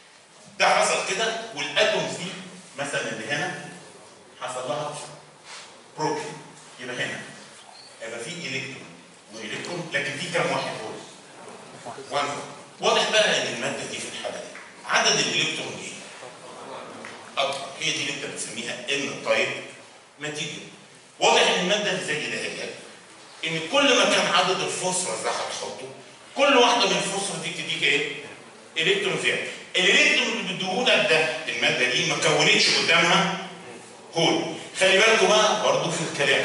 ده حصل كده والاتومز دي مثلا اللي هنا حصل لها بروكن يبقى هنا يبقى في الكترون والكترون لكن في كام واحد هول؟ وان واضح بقى ان الماده دي في الحاله دي عدد الالكترون ايه؟ اكبر هي دي اللي انت بتسميها ان تايب ماتيريال واضح ان الماده اللي زي ده هي ان كل ما كان عدد الفوسفور ده هتحطه كل واحده من الفوسفور دي بتديك ايه؟ الكترون زياده الالكترون اللي بيديهولك ده الماده دي ما كونتش قدامها هول خلي بالكم بقى برضه في الكلام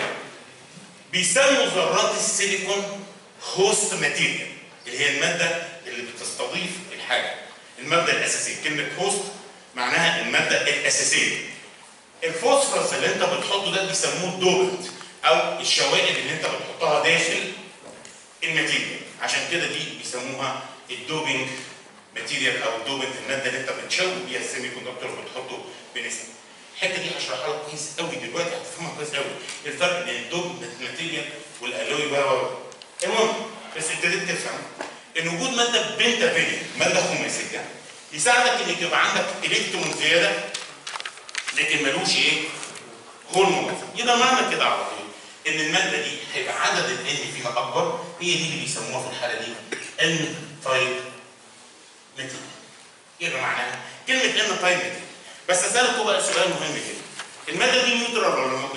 بيسموا ذرات السيليكون هوست ماتيريال اللي هي الماده اللي بتستضيف الحاجه الماده الاساسيه كلمه هوست معناها الماده الاساسيه الفوسفورس اللي انت بتحطه ده بيسموه دوبنت او الشوائب اللي انت بتحطها داخل الماتيريال عشان كده دي بيسموها الدوبنج ماتيريال او الدوبنت الماده اللي انت بتشوه بيها السيمي كوندكتور بتحطه بنسبه الحته دي هشرحها لك كويس قوي دلوقتي هتفهمها كويس قوي الفرق بين الدوبنت ماتيريال والالوي بقى المهم بس ابتديت تفهم ان وجود ماده بنتافينيا ماده خماسيه يساعدك انك يبقى عندك الكترون زياده لكن ملوش ايه؟ هرمون يبقى معنى كده على طول ان الماده دي هيبقى عدد الان فيها اكبر هي دي اللي بيسموها في الحاله دي ان تايب ماتيريال يبقى معناها كلمه ان تايب ماتيريال بس اسالكم بقى سؤال مهم جدا الماده دي نيوترال ولا نوت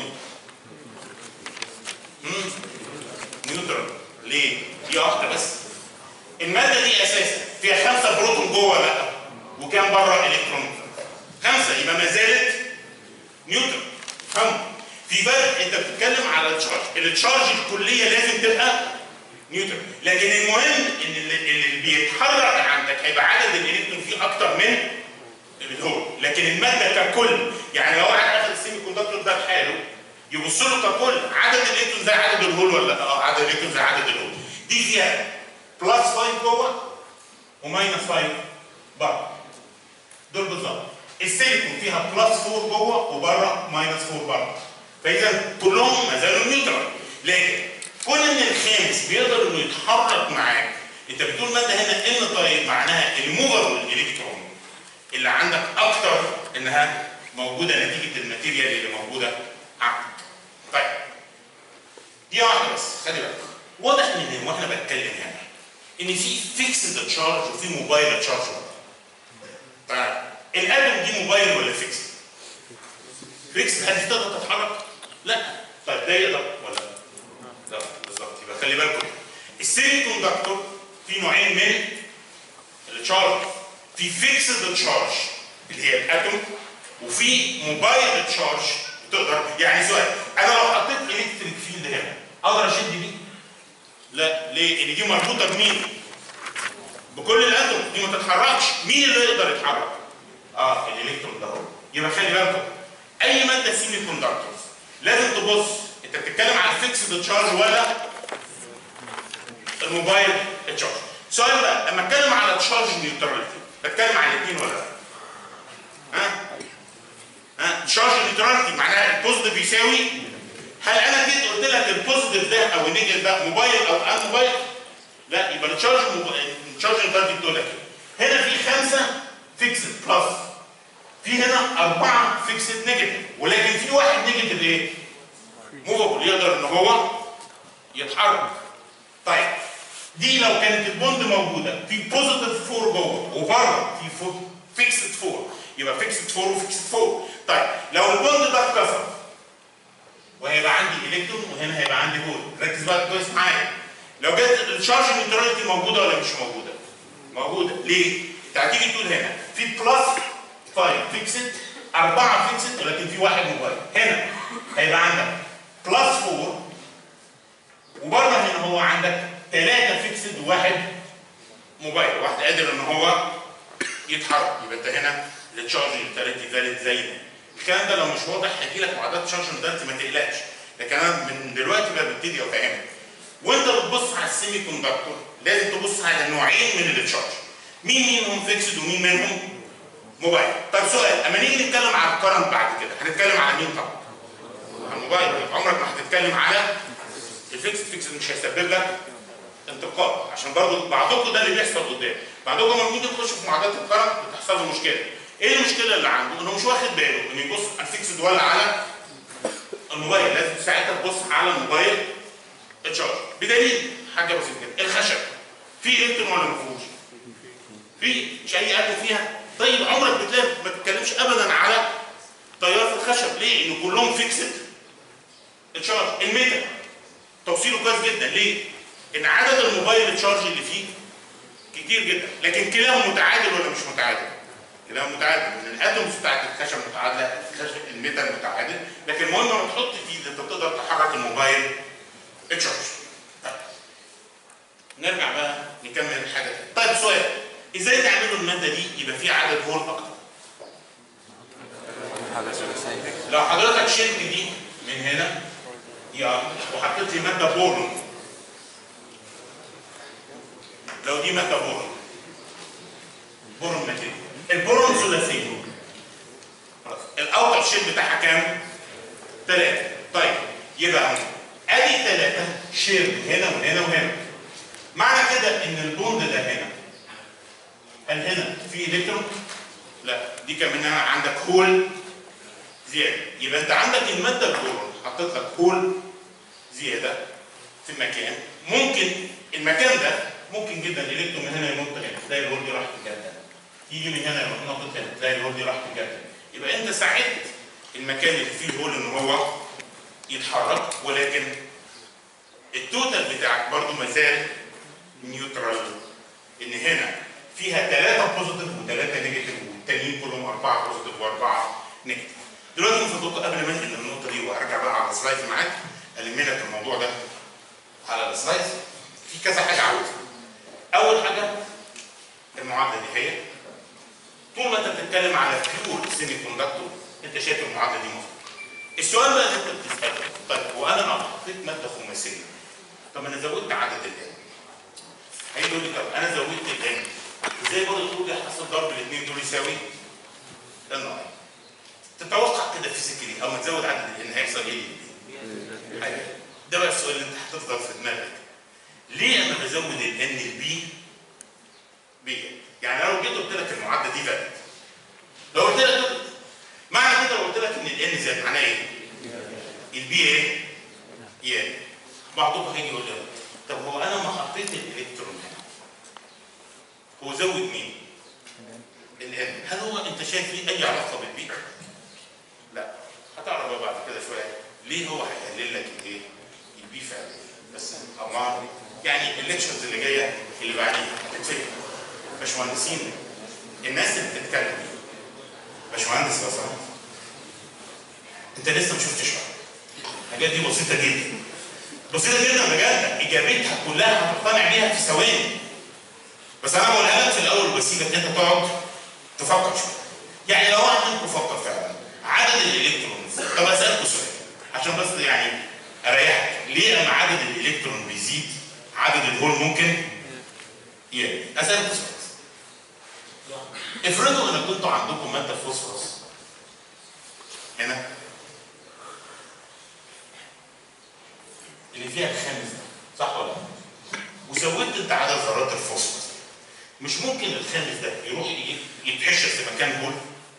نيوترال؟ نيوترال ليه؟ دي واحده بس الماده دي اساسا فيها خمسه بروتون جوه لا وكام بره الكترون خمسه يبقى ما زالت نيوترال فهم في فرق انت بتتكلم على التشارج التشارج الكليه لازم تبقى نيوترال لكن المهم ان اللي, اللي بيتحرك عندك هيبقى عدد الالكترون فيه اكتر من الهول لكن الماده ككل يعني لو واحد اخذ السيمي كوندكتور ده بحاله يبص له ككل عدد الالكترون زي عدد الهول ولا لا؟ اه عدد الالكترون زي عدد الهول دي فيها بلس 5 جوه وماينس 5 بره دول بالظبط السيليكون فيها بلس 4 جوه وبره ماينس 4 بره فاذا كلهم ما زالوا نيوترال لكن كون ان الخامس بيقدر انه يتحرك معاك انت بتقول ماده هنا ان طيب معناها الموفر والالكترون اللي عندك اكتر انها موجوده نتيجه الماتيريال اللي موجوده عندك طيب دي واحده بس خلي بالك واضح من واحنا بتكلم هنا ان في فيكسد تشارج وفي موبايل تشارج طيب الاتوم دي موبايل ولا فيكس؟ فيكس هل دي تقدر تتحرك؟ لا طيب ده يقدر ولا لا بالظبط يبقى خلي بالكم السيمي كوندكتور في نوعين من التشارج في فيكسد تشارج اللي هي الاتوم وفي موبايل تشارج تقدر يعني سؤال انا لو حطيت الكتريك فيلد هنا اقدر اشد بيه؟ لا ليه؟ ان دي مربوطه بمين؟ بكل الاتوم دي ما تتحركش مين اللي يقدر يتحرك؟ اه الالكترون ده هو يبقى خلي بالكم اي ماده سيمي كوندكتورز لازم تبص انت بتتكلم على الفيكسد تشارج ولا الموبايل تشارج سؤال بقى لما اتكلم على تشارج نيوتراليتي بتكلم على الاثنين ولا لا؟ ها؟ ها؟ تشارج نيوتراليتي معناها البوزيتيف يساوي هل انا جيت قلت لك البوزيتيف ده او النيجاتيف ده موبايل او ان موبايل؟ لا يبقى التشارج التشارج نيوتراليتي بتقول لك هنا في خمسه فيكسد بلس في هنا أربعة فيكسد نيجاتيف ولكن في واحد نيجاتيف إيه؟ موفابل يقدر إن هو يتحرك. طيب دي لو كانت البوند موجودة في بوزيتيف 4 جوه وبره في فيكسد 4 يبقى فيكسد 4 وفيكسد 4 طيب لو البوند ده اتكسر وهيبقى عندي الكترون وهنا هيبقى عندي هول ركز بقى كويس معايا لو جت الشارج نيوتراليتي موجوده ولا مش موجوده؟ موجوده ليه؟ انت هتيجي تقول هنا في بلس 5 فيكسد أربعة فيكسد ولكن في واحد موبايل هنا هيبقى عندك بلس 4 وبره هنا هو عندك ثلاثة فيكسد وواحد موبايل واحد قادر ان هو يتحرك يبقى انت هنا التشارج نيوتراليتي فاليد زي ما الكلام ده لو مش واضح هيجي لك معادلات تشارج نيوتراليتي ما تقلقش لكن انا من دلوقتي بقى ببتدي افهمك وانت بتبص على السيمي كوندكتور لازم تبص على نوعين من التشارج مين منهم فيكسد ومين منهم موبايل طب سؤال اما نيجي نتكلم على الكرنت بعد كده هنتكلم على مين طبعا على الموبايل عمرك ما هتتكلم على الفيكسد فيكسد مش هيسبب لك انتقاد عشان برضو بعضكم ده اللي بيحصل قدام بعضكم لما بيجي يخش في معادلات الكرنت بتحصل له مشكله ايه المشكله اللي عنده انه مش واخد باله انه يبص على الفيكسد ولا على الموبايل لازم ساعتها تبص على الموبايل التشارج بدليل حاجه بسيطه جدا الخشب فيه الكترون ولا ما فيهوش؟ في مش اي اتم فيها طيب عمرك بتلاقي ما تتكلمش ابدا على تيار في الخشب ليه؟ ان كلهم فيكسد التشارج الميتال توصيله كويس جدا ليه؟ ان عدد الموبايل تشارج اللي فيه كتير جدا لكن كلاهم متعادل ولا مش متعادل؟ كلاهم متعادل لان الاتومز بتاعت الخشب متعادله الخشب الميتال متعادل لكن المهم لما تحط فيه انت تقدر تحرك الموبايل تشارج طيب. نرجع بقى نكمل الحاجه دي طيب سؤال ازاي تعملوا الماده دي يبقى فيها عدد هول اكتر؟ حاجة ثلاثية لو حضرتك شلت دي من هنا يا وحطيت لي ماده بورون لو دي ماده بورون بورون ماتيريال البورون ثلاثيه خلاص الاوتر شيل بتاعها كام؟ ثلاثه طيب يبقى ادي ثلاثه شيل هنا وهنا وهنا معنى كده ان البوند ده هنا هل هنا في الكترون؟ لا دي كمان عندك هول زياده يبقى انت عندك الماده البورون حطيت لك هول زياده في المكان ممكن المكان ده ممكن جدا الالكترون من هنا ينط هنا تلاقي الهول دي راحت في الجهه الثانيه يجي من هنا يروح ناطط هنا تلاقي الهول دي راحت في الجهه الثانيه يبقى انت ساعدت المكان اللي فيه الهول ان هو يتحرك ولكن التوتال بتاعك برضو ما زال نيوترال ان هنا فيها ثلاثة بوزيتيف وثلاثة نيجاتيف والتانيين كلهم أربعة بوزيتيف وأربعة نيجاتيف. دلوقتي من فضلكم قبل ما انقل النقطة دي وهرجع بقى على السلايد معاك ألم لك الموضوع ده على السلايد في كذا حاجة عاوزها. أول حاجة المعادلة دي هي طول ما أنت بتتكلم على بيور سيمي كوندكتور أنت شايف المعادلة دي مظبوطة. السؤال بقى اللي أنت بتسأله طيب هو أنا لو حطيت مادة خماسية طب أنا زودت عدد الآن هيجي يقول لي طب أنا زودت الآن ازاي برضه تقول لي حصل ضرب الاثنين دول يساوي النار تتوقع كده فيزيكالي او ما تزود عدد الان هيحصل ايه حاجه ده بقى السؤال اللي انت هتفضل في دماغك ليه انا بزود الان البي بي يعني انا لو جيت قلت لك المعادله دي بقت لو قلت لك معنى كده لو قلت لك ان الان زاد معناه ايه؟ البي ايه؟ يعني بعضكم هيجي يقول لي طب هو انا ما حطيت الالكترون هنا هو زود مين؟ الان هل هو انت شايف ليه اي علاقه بالبيئه؟ لا هتعرف بقى بعد كده شويه ليه هو هيقلل لك الايه؟ البي فعلا بس اما يعني الليكشرز اللي جايه اللي بعديها هتتفهم باشمهندسين الناس اللي بتتكلم باشمهندس لو سمحت انت لسه ما شفتش حاجه الحاجات دي بسيطه جدا بسيطه جدا بجد اجابتها كلها هتقتنع بيها في ثواني بس انا بقولها لك في الاول وبسيبك انت تقعد تفكر شويه يعني لو واحد منكم فكر فعلا عدد الالكترونز طب اسالكم سؤال عشان بس يعني اريحك ليه اما عدد الالكترون بيزيد عدد الهول ممكن يقل اسالكم سؤال افرضوا ان كنتوا عندكم ماده فوسفورس هنا اللي فيها الخامس ده صح ولا لا؟ وزودت انت عدد ذرات الفوسفورس مش ممكن الخامس ده يروح يتحشر في مكان هول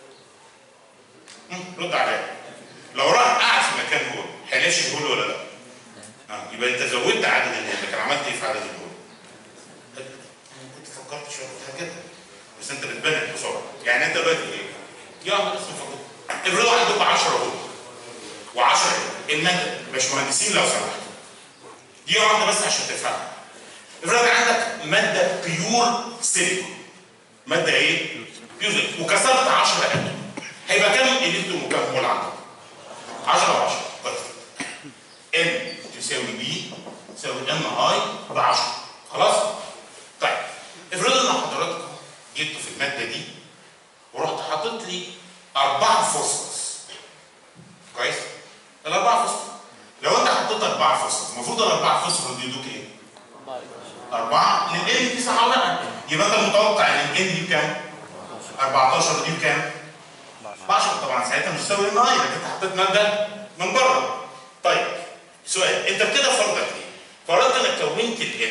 رد عليا لو راح قاعد في مكان هول هيلاقيش الهول ولا لا؟ اه يبقى انت زودت عدد الهول لكن عملت ايه في عدد الهول؟ كنت فكرت شويه في كده بس انت بتبان بسرعه يعني انت انت دلوقتي ايه؟ يا بس فضل افرضوا عندكم 10 فولت و10 الماده باشمهندسين لو سمحتوا دي واحده بس عشان تفهمها افرض عندك ماده بيور سيليكون ماده ايه؟ بيور سيليكون وكسرت 10 اتوم هيبقى كام الكترون وكام مول عندك؟ 10 و10 طيب ان تساوي بي تساوي ام اي ب 10 خلاص؟ طيب افرضوا ان حضراتكم جيتوا في الماده دي ورحت حاطط لي اربعه فوسفورس كويس؟ الاربعه فوسفورس لو انت حطيت اربعه فوسفورس المفروض الاربعه فوسفورس دي يدوك ايه؟ أربعة للإن دي صح ولا لا؟ يبقى أنت متوقع إن الإن دي بكام؟ 14 دي بكام؟ ب 10 طبعا ساعتها مش تساوي إن أي لكن أنت حطيت مادة من بره. طيب سؤال أنت بكده فرضك إيه؟ فرضت إنك كونت الإن.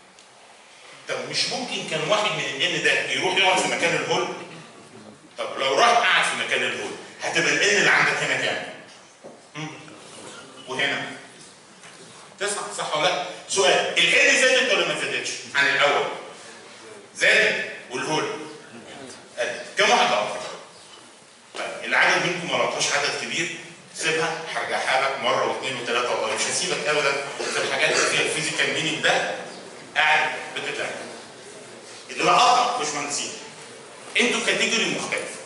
طب مش ممكن كان واحد من الإن ده يروح يقعد في مكان الهول؟ طب لو راح قعد في مكان الهول هتبقى الإن اللي عندك هنا كام؟ هم؟ وهنا تسعة صح ولا لا؟ سؤال ال زادت ولا ما زادتش عن الاول؟ زادت والهول قلت كم واحد اكتر؟ طيب العدد منكم ما لقاش عدد كبير سيبها هرجعها لك مره واثنين وثلاثه والله مش هسيبك ابدا في الحاجات اللي فيها الفيزيكال مينينج ده قاعد بتتلعب اللي لقطها مش مهندسين انتوا كاتيجوري مختلفه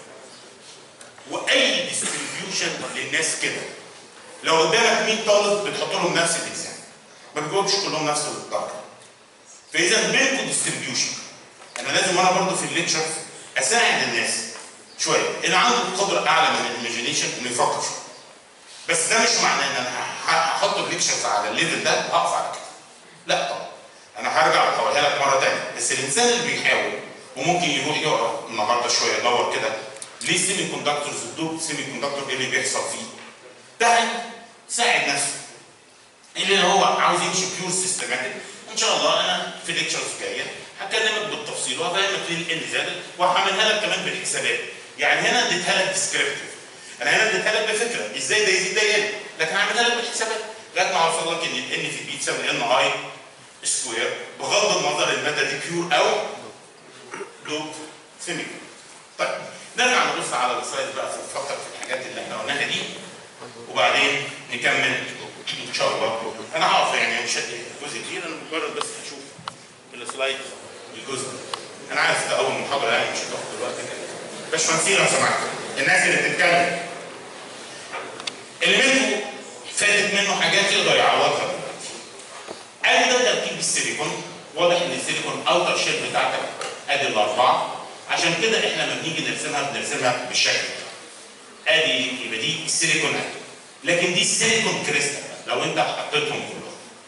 واي ديستريبيوشن للناس كده لو قدامك 100 طالب بتحط لهم نفس الاكزام ما بيجاوبش كلهم نفس الدرجه فاذا بينكم ديستريبيوشن انا لازم انا برضه في الليكشر اساعد الناس شويه اللي عنده قدره اعلى من الايماجينيشن انه يفكر شويه بس ده مش معناه ان انا هحط الليكشرز على الليفل ده وهقف على كده لا طبعا انا هرجع واقولها لك مره ثانيه بس الانسان اللي بيحاول وممكن يروح يقرا النهارده شويه يدور كده ليه السيمي كوندكتورز الدوب سيمي كوندكتور ايه اللي بيحصل فيه ده ساعد نفسه اللي هو عاوز يمشي بيور سيستماتيك ان شاء الله انا في الليكتشرز الجايه هكلمك بالتفصيل وهفهمك ليه الان زادت وهعملها لك كمان بالحسابات يعني هنا اديتها لك ديسكريبتيف انا هنا اديتها لك بفكره ازاي ده يزيد ده يقل لكن هعملها لك بالحسابات لغايه ما اوصل لك ان الان في بي تساوي ان اي سكوير بغض النظر الماده دي بيور او دوب سيمي طيب نرجع نبص على السلايد بقى في الفتره في الحاجات اللي احنا قلناها دي وبعدين نكمل ان شاء الله انا هقف يعني مش هدي جزء كتير انا مجرد بس هشوف السلايد الجزء انا عارف ده اول محاضره يعني مش هتاخد الوقت كده باشمهندسين لو سمحت الناس اللي بتتكلم اللي منكم فاتت منه حاجات يقدر يعوضها دلوقتي ادي ده تركيب السيليكون واضح ان السيليكون اوتر شيل بتاعتك ادي الاربعه عشان كده احنا لما بنيجي نرسمها بنرسمها بالشكل ده ادي يبقى دي السيليكون اتوم لكن دي السيليكون كريستال لو انت حطيتهم كلهم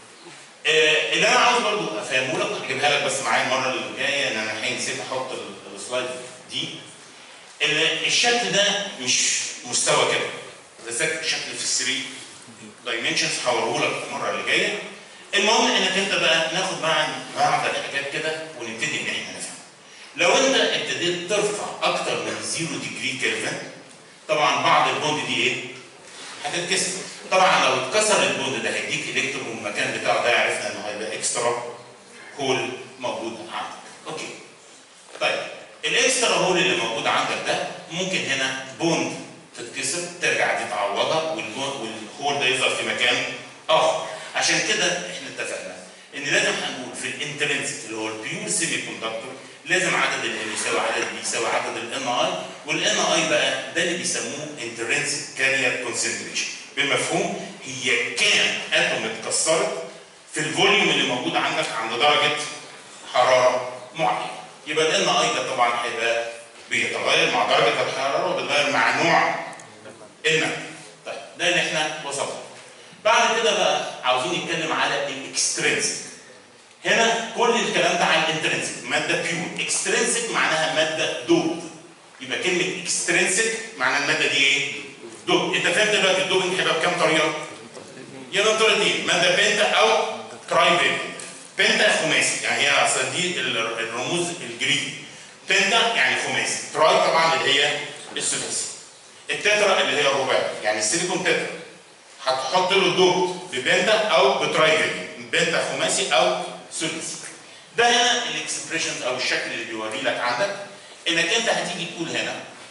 آه اللي انا عاوز برضو افهمه لك هجيبها لك بس معايا المره اللي جايه ان انا الحين نسيت احط ال- السلايد دي ال- الشكل ده مش مستوى كده ده شكل شكل في الثري دايمنشنز هوريه لك المره اللي جايه المهم انك انت بقى ناخد بقى بعض الحاجات كده ونبتدي ان احنا نفهم لو انت ابتديت ترفع اكتر من 0 ديجري كيلفن طبعا بعض البوند دي ايه؟ هتتكسر طبعا لو اتكسر البوند ده هيديك الكترون والمكان بتاعه ده عرفنا انه هيبقى اكسترا هول موجود عندك اوكي طيب الاكسترا هول اللي موجود عندك ده ممكن هنا بوند تتكسر ترجع دي تعوضها والبو- والهول ده يظهر في مكان اخر عشان كده احنا اتفقنا ان لازم هنقول في الانترنسك اللي هو البيور سيمي كوندكتور لازم عدد ال يساوي عدد بي يساوي عدد الان اي والان اي بقى ده اللي بيسموه انترنسك كارير كونسنتريشن بمفهوم هي كام اتوم اتكسرت في الفوليوم اللي موجود عندك عند درجه حراره معينه يبقى الان اي ده طبعا هيبقى بيتغير مع درجه الحراره وبيتغير مع نوع الماء طيب ده اللي احنا وصلنا بعد كده بقى عاوزين نتكلم على الاكسترنسك هنا كل الكلام ده على الانترنسك ماده بيور اكسترنسك معناها ماده دوب يبقى كلمه اكسترنسك معنى الماده دي ايه؟ دوب انت فهمت دلوقتي الدوبنج هيبقى بكام طريقه؟ يبقى طريقتين ماده بنتا او تراي بنتا بنتا خماسي يعني هي اصل دي ال- الرموز الجريكي بنتا يعني خماسي تراي طبعا اللي هي السداسي التترا اللي هي الرباعي يعني السيليكون تترا هتحط له دوت ببنتا او بترايفل بنتا خماسي او ثلاثي ده هنا الاكسبريشن او الشكل اللي بيوري لك عندك انك انت هتيجي تقول هنا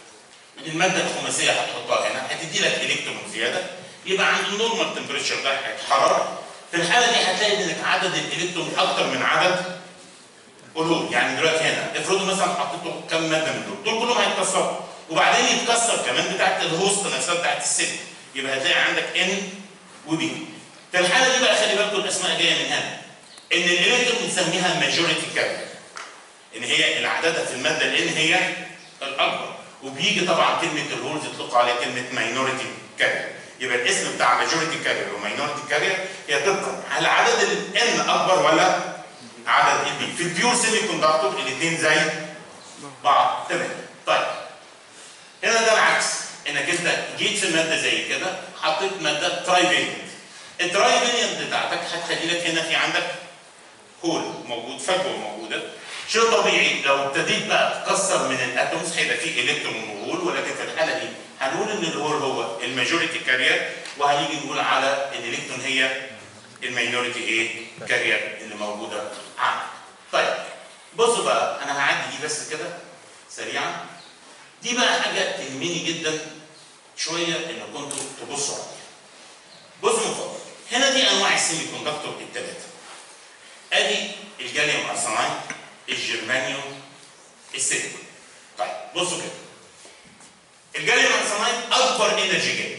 الماده الخماسيه هتحطها هنا هتدي لك الكترون زياده يبقى عند النورمال تمبريتشر ده هيتحرر في الحاله دي هتلاقي انك عدد الالكترون اكتر من عدد قلوب يعني دلوقتي هنا افرضوا مثلا حطيت له كام ماده من دول دول كلهم هيتكسروا وبعدين يتكسر كمان بتاعت الهوست نفسها بتاعت السيل يبقى هتلاقي عندك ان وبي في الحاله دي بقى خلي بالكم الاسماء جايه من هنا ان الالكترون بنسميها الماجوريتي كارير ان هي اللي عددها في الماده الان هي الاكبر وبيجي طبعا كلمه الهولز يطلقوا عليها كلمه ماينوريتي كارير يبقى الاسم بتاع ماجوريتي كارير وماينوريتي كارير هي طبقا هل عدد الان اكبر ولا عدد البي في البيور سيمي كوندكتور الاثنين زي بعض تمام طيب هنا ده العكس انك انت جيت في ماده زي كده حطيت ماده ترايفينينت الترايفينينت بتاعتك هتخلي لك هنا في عندك هول موجود فجوه موجوده شيء طبيعي لو ابتديت بقى تكسر من الاتومز هيبقى فيه الكترون وهول ولكن في الحاله دي هنقول ان الهول هو الماجوريتي كارير وهنيجي نقول على الالكترون هي الماينوريتي ايه كارير اللي موجوده عندك طيب بصوا بقى انا هعدي دي بس كده سريعا دي بقى حاجه تهمني جدا شويه ان كنتوا تبصوا عليها بصوا من فضلك هنا دي انواع السيمي كوندكتور الثلاثه ادي الجاليوم ارسنايد الجرمانيوم السيليكون طيب بصوا كده الجاليوم ارسنايد اكبر انرجي جاي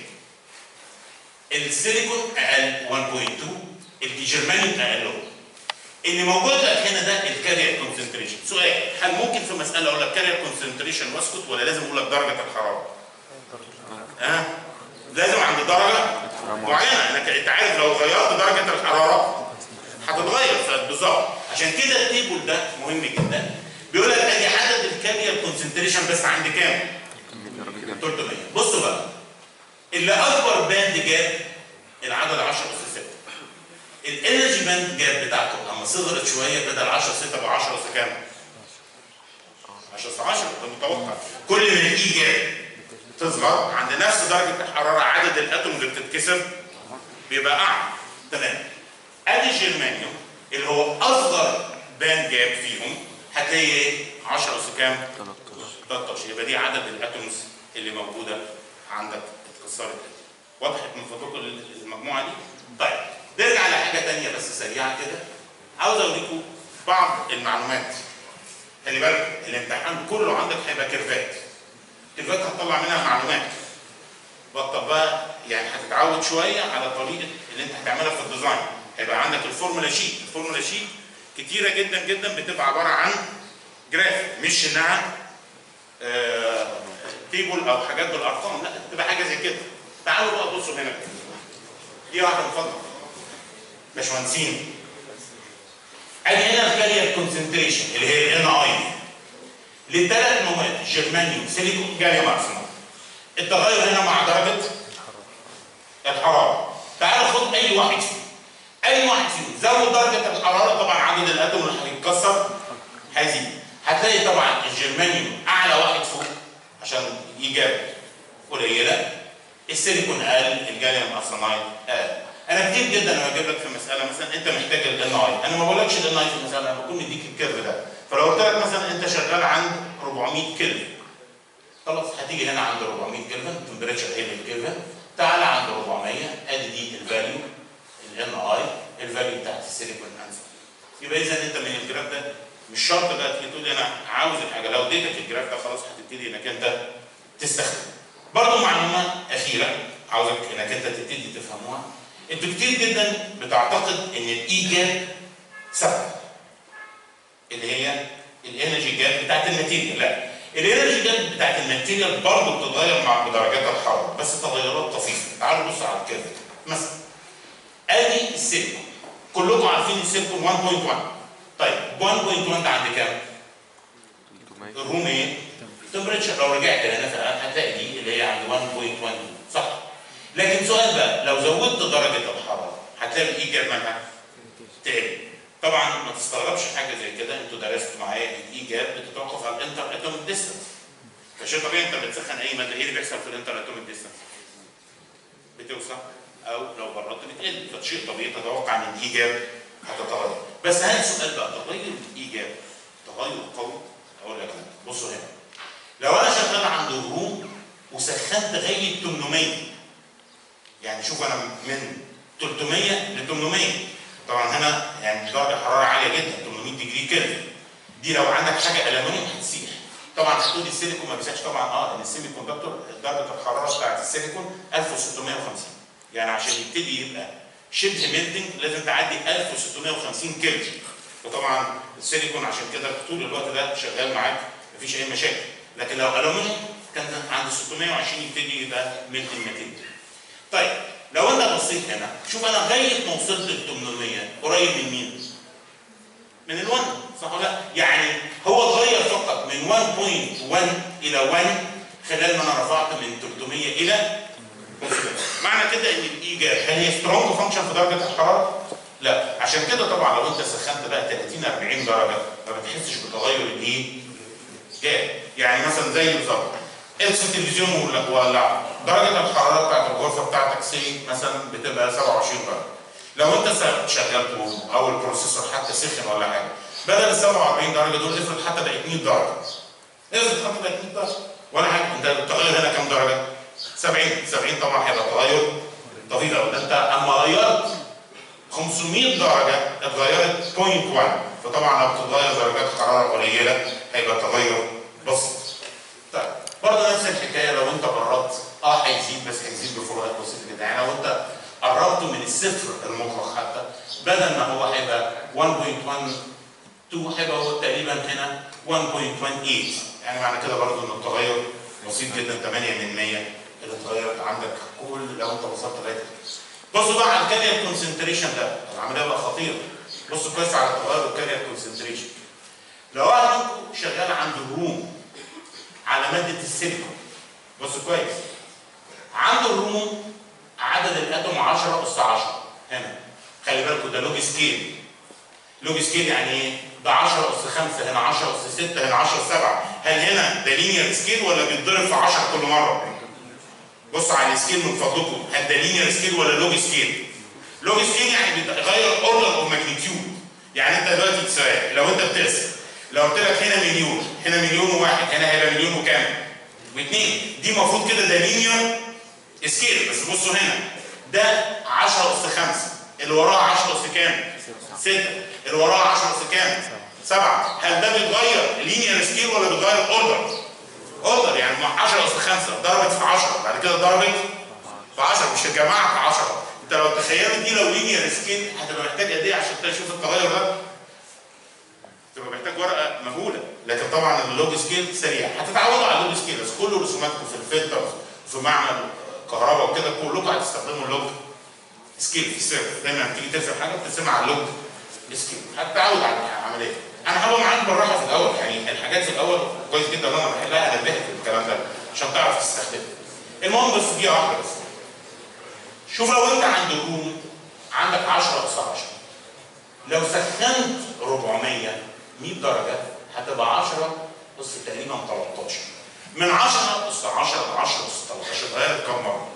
السيليكون اقل 1.2 الجرمانيوم اقل اللي موجود لك هنا ده الكارير كونسنتريشن سؤال هل ممكن في مساله اقول لك كارير كونسنتريشن واسكت ولا لازم اقول لك درجه الحراره؟ ها؟ أه؟ لازم عند درجه معينه انك انت عارف لو غيرت درجه الحراره هتتغير بالظبط عشان كده التيبل ده مهم جدا بيقول لك ادي عدد الكارير كونسنتريشن بس عند كام؟ 300 بصوا بقى اللي اكبر باند جاب العدد 10 اس 6 الانرجي باند جاب بتاعته لما صغرت شويه بدل 10 6 بقى 10 اس كام؟ 10 اس 10 ده متوقع كل ما الاي جاب تصغر عند نفس درجه الحراره عدد الاتوم اللي بتتكسر بيبقى اعلى تمام ادي الجرمانيوم اللي هو اصغر باند جاب فيهم هتلاقي ايه 10 اس كام 13 يبقى دي عدد الاتومز اللي موجوده عندك اتكسرت وضحت من فضلكم المجموعه دي طيب نرجع لحاجه ثانيه بس سريعه كده عاوز اوريكم بعض المعلومات خلي بالك الامتحان كله عندك هيبقى كيرفات كيرفات هتطلع منها معلومات بطل بقى يعني هتتعود شويه على طريقه اللي انت هتعملها في الديزاين هيبقى عندك الفورمولا شيت الفورمولا شيت كتيره جدا جدا بتبقى عباره عن جراف مش انها آه تيبل او حاجات بالارقام لا تبقى حاجه زي كده تعالوا بقى بصوا هنا دي واحده من فضلك باشمهندسين ادي هنا الكارير كونسنتريشن اللي هي الان اي للثلاث مواد جرمانيوم سيليكون جاليوم ارسنال التغير هنا مع درجه الحراره تعالوا خد اي واحد فيهم اي واحد فيهم زود درجه الحراره طبعا عدد الاتوم اللي هيتكسر هيزيد هتلاقي طبعا الجرمانيوم اعلى واحد فوق عشان ايجاب قليله السيليكون اقل الجاليوم ارسنايد اقل انا كتير جدا لما اجيب لك في مساله مثلا انت محتاج الان اي انا ما بقولكش الان اي في المساله انا بكون مديك الكيرف ده فلو قلت لك مثلا انت شغال عند 400 كلفن خلاص هتيجي هنا عند 400 كلفن التمبريتشر هي الكلفن تعالى عند 400 ادي دي الفاليو الان اي الفاليو بتاعت السيليكون انسر يبقى اذا انت من الجراف ده مش شرط بقى تيجي تقول لي انا عاوز الحاجه لو اديتك الجراف ده خلاص هتبتدي انك انت تستخدم برضه معلومه اخيره عاوزك انك انت تبتدي تفهموها انتوا كتير جدا بتعتقد ان الاي جاب ثابته اللي هي الانرجي جاب بتاعت الماتيريال لا الانرجي جاب بتاعت الماتيريال برضه بتتغير مع درجات الحراره بس تغيرات طفيفه تعالوا بصوا على الكيرف مثلا ادي السيليكون كلكم عارفين السيليكون 1.1 طيب 1.1 ده عند كام؟ الروم ايه؟ تمبريتشر لو رجعت هنا فعلا هتلاقي دي اللي هي عند 1.1 صح؟ لكن سؤال بقى لو زودت درجه الحراره هتلاقي الايجاب مالها تقل طبعا ما تستغربش حاجه زي كده انتوا درستوا معايا الايجاب بتتوقف على الانتر اتوميك ديستانس فشيء طبيعي انت بتسخن اي ماده ايه اللي بيحصل في الانتر اتوميك ديستانس؟ بتوسع او لو بردت بتقل فشيء طبيعي تتوقع ان الايجاب هتتغير بس هل سؤال بقى تغير الايجاب تغير قوي اقول لك لا بصوا هنا لو انا شغال عند الروم وسخنت لغايه 800 يعني شوف انا من 300 ل 800 طبعا هنا يعني درجه حراره عاليه جدا 800 ديجري كيلفن دي لو عندك حاجه الومنيوم هتسيح طبعا هتقولي السيليكون ما بيسيحش طبعا اه ان السيمي كوندكتور درجه الحراره بتاعت السيليكون 1650 يعني عشان يبتدي يبقى شبه ميلتنج لازم تعدي 1650 كيلفن وطبعا السيليكون عشان كده طول الوقت ده شغال معاك مفيش اي مشاكل لكن لو الومنيوم كان عند 620 يبتدي يبقى ميلتنج ماتيريال طيب لو انت بصيت هنا شوف انا لغايه ما وصلت ل 800 قريب من مين؟ من ال1 صح ولا لا؟ يعني هو اتغير فقط من 1.1 الى 1 خلال ما انا رفعت من 300 الى بس كده معنى كده ان الايجاب هل هي سترونج فانكشن في درجه الحراره؟ لا عشان كده طبعا لو انت سخنت بقى 30 40 درجه ما بتحسش بتغير الايه؟ جاب يعني مثلا زي بالظبط اقفل التلفزيون ولا ولع درجه الحراره بتاعت الغرفه بتاعتك سي مثلا بتبقى 27 درجه لو انت شغلته او البروسيسور حتى سخن ولا حاجه بدل ال 47 درجه دول افرض حتى بقت 100 درجه افرض حتى بقت 100 درجه ولا حاجه انت التغير هنا كام درجه؟ 70 70 طبعا هيبقى تغير طويل قوي ده انت اما غيرت 500 درجه اتغيرت 0.1 فطبعا لو بتتغير درجات حراره قليله هيبقى تغير بسيط طيب برضه نفس الحكايه لو انت بردت اه هيزيد بس هيزيد بفروقات بسيطه جدا يعني لو انت قربته من الصفر المطلق حتى بدل ما هو هيبقى 1.12 هيبقى هو تقريبا هنا 1.18 يعني معنى كده برضه ان التغير بسيط جدا 8 من 100 اللي اتغيرت عندك كل لو انت وصلت لغايه بصوا بقى على الكارير كونسنتريشن ده العمليه بقى خطيره بصوا كويس على تغير الكارير كونسنتريشن لو واحد منكم شغال عند الروم على ماده السيليكون بصوا كويس عنده الروم عدد الاتوم 10 اس 10 هنا خلي بالكم ده لوج سكيل لوج سكيل يعني ايه؟ ده 10 اس 5 هنا 10 اس 6 هنا 10 اس 7 هل هنا ده لينير سكيل ولا بيتضرب في 10 كل مره؟ بصوا على السكيل من فضلكم هل ده لينير سكيل ولا لوج سكيل؟ لوج سكيل يعني بيغير اوردر اوف ماجنتيود يعني انت دلوقتي تساوي لو انت بتقسم لو قلت لك هنا مليون هنا مليون وواحد هنا هيبقى مليون وكام؟ واثنين دي المفروض كده ده لينير سكيل بس بصوا هنا ده 10 اس 5 اللي وراه 10 اس كام؟ 6 اللي وراه 10 اس كام؟ 7 هل ده بيتغير لينير سكيل ولا بيتغير اوردر؟ اوردر يعني مع 10 اس 5 ضربت في 10 بعد كده ضربت في 10 مش الجماعه في 10 انت لو تخيلت دي لو لينير سكيل هتبقى محتاج قد ايه عشان تشوف التغير ده؟ تبقى محتاج ورقه مهوله لكن طبعا اللوج سكيل سريع هتتعودوا على اللوج سكيل بس كل رسوماتكم في الفلتر في معمل كهرباء وكده كلكم هتستخدموا اللوج سكيل في السيرفر دايما لما تيجي ترسم حاجه بترسمها على اللوج سكيل هتتعود على العمليه انا هبقى معاك بالراحه في الاول يعني الحاجات في الاول كويس جدا انا بحلها انا بحث الكلام ده عشان تعرف تستخدمه المهم بس دي واحده بس شوف لو انت عند روم عندك 10 اس 10 لو سخنت 400 100 درجه هتبقى 10 اس تقريبا 13 من 10 اس 10 ل 10 اس 13 اتغيرت كم مره؟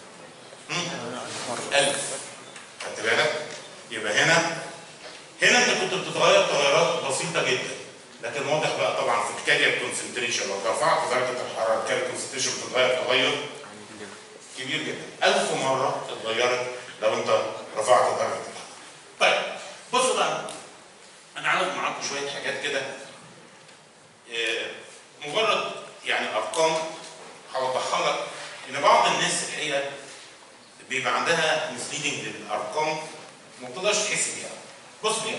1000 خدت بالك؟ يبقى هنا هنا انت كنت بتتغير تغيرات بسيطه جدا لكن واضح بقى طبعا في الكارير كونسنتريشن لو رفعت درجه الحراره الكارير كونسنتريشن بتتغير تغير كبير جدا 1000 مره اتغيرت لو انت رفعت درجه الحراره طيب بصوا بقى انا عاوز معاكم شويه حاجات كده آه، مجرد يعني ارقام هوضحها لك ان بعض الناس الحقيقه بيبقى عندها مسليدنج للارقام ما بتقدرش تحس بيها بص بيها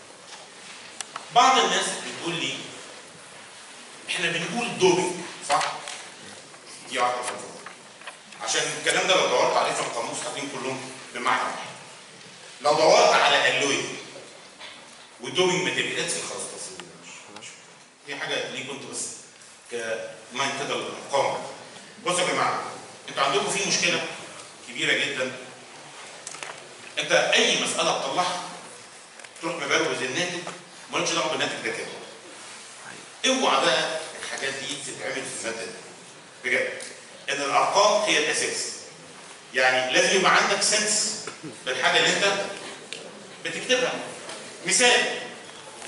بعض الناس بتقول لي احنا بنقول دوبينج صح؟ دي واحده في الفضل. عشان الكلام ده لو دورت عليه في القاموس هتلاقيهم كلهم بمعنى واحد لو دورت على الوي ودوبينج ماتيريالز خلاص بس دي حاجه ليكم انتوا بس كمان كده الارقام بصوا يا جماعه انتوا عندكم في مشكله كبيره جدا انت اي مساله تطلعها تروح مبروز الناتج مالكش دعوه بالناتج ده كده اوعى بقى الحاجات دي تتعمل في الماده دي بجد ان الارقام هي الاساس يعني لازم يبقى عندك سنس بالحاجه اللي انت بتكتبها مثال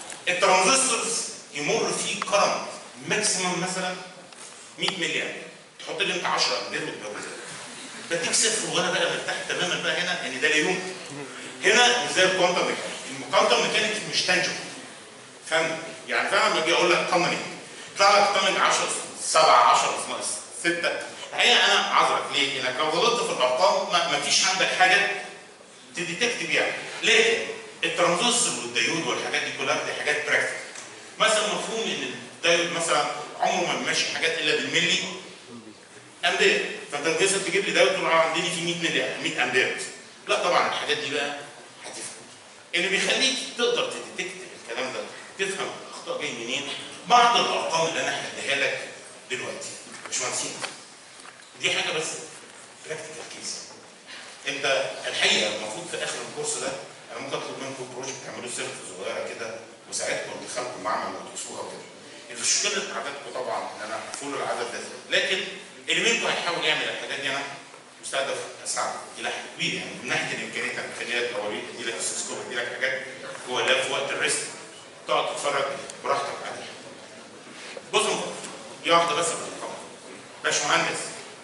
الترانزستورز يمر فيه كرنت ماكسيمم مثلا 100 ملي امبير تحط لي انت 10 امبير وتجوزها بديك صفر وانا بقى مرتاح تماما بقى هنا ان ده لا يمكن هنا مش زي الكوانتم ميكانيك الكوانتم ميكانيك مش تانجبل فاهم يعني فاهم لما اجي اقول لك طمني يطلع لك طمني 10 7 10 ناقص 6 الحقيقه انا عذرك ليه؟ انك لو غلطت في الارقام ما ما فيش عندك حاجه تديتكت بيها لكن الترانزستور والديود والحاجات دي كلها دي حاجات براكتيكال مثلا مفهوم ان الديود مثلا عمره ما ماشي حاجات الا بالملي امبير فانت تجي تجيب لي ديود تقول انا عندي فيه 100 ملي 100 امبير لا طبعا الحاجات دي بقى هتفهم اللي بيخليك تقدر تديتكت الكلام ده تفهم الاخطاء جاي منين بعض الارقام اللي انا هديها لك دلوقتي مش مهندسين دي حاجه بس براكتيكال كيس انت الحقيقه المفروض في اخر الكورس ده انا ممكن اطلب منكم بروجكت تعملوه سيرفر صغيره كده وساعتكم ادخلكم معمل وتقيسوها وكده مشكله عددكم طبعا ان انا فول العدد ده لكن اللي منكم هيحاول يعمل الحاجات دي انا مستهدف اساعده الى حد كبير يعني من ناحيه الامكانيات انا بخلي لك اوريك ادي لك اسسكوب ادي لك حاجات جوه اللاب في وقت الريست تقعد تتفرج براحتك عليها بص دي واحده بس في الارقام باشمهندس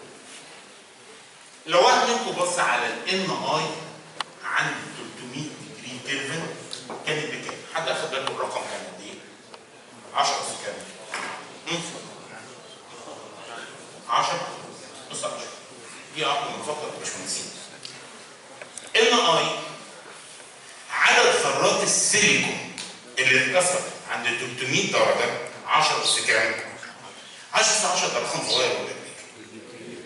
لو واحد منكم بص على الان اي عند 300 ديجري كيلفن كانت بكام؟ حد اخد باله الرقم كان قد ايه؟ 10 في كام؟ 10 نص 10 دي عقل منفقد يا باشمهندسين ان اي عدد ذرات السيليكون اللي اتكسرت عند 300 درجه 10 اس كام؟ 10 اس 10 ده رقم صغير ولا كبير؟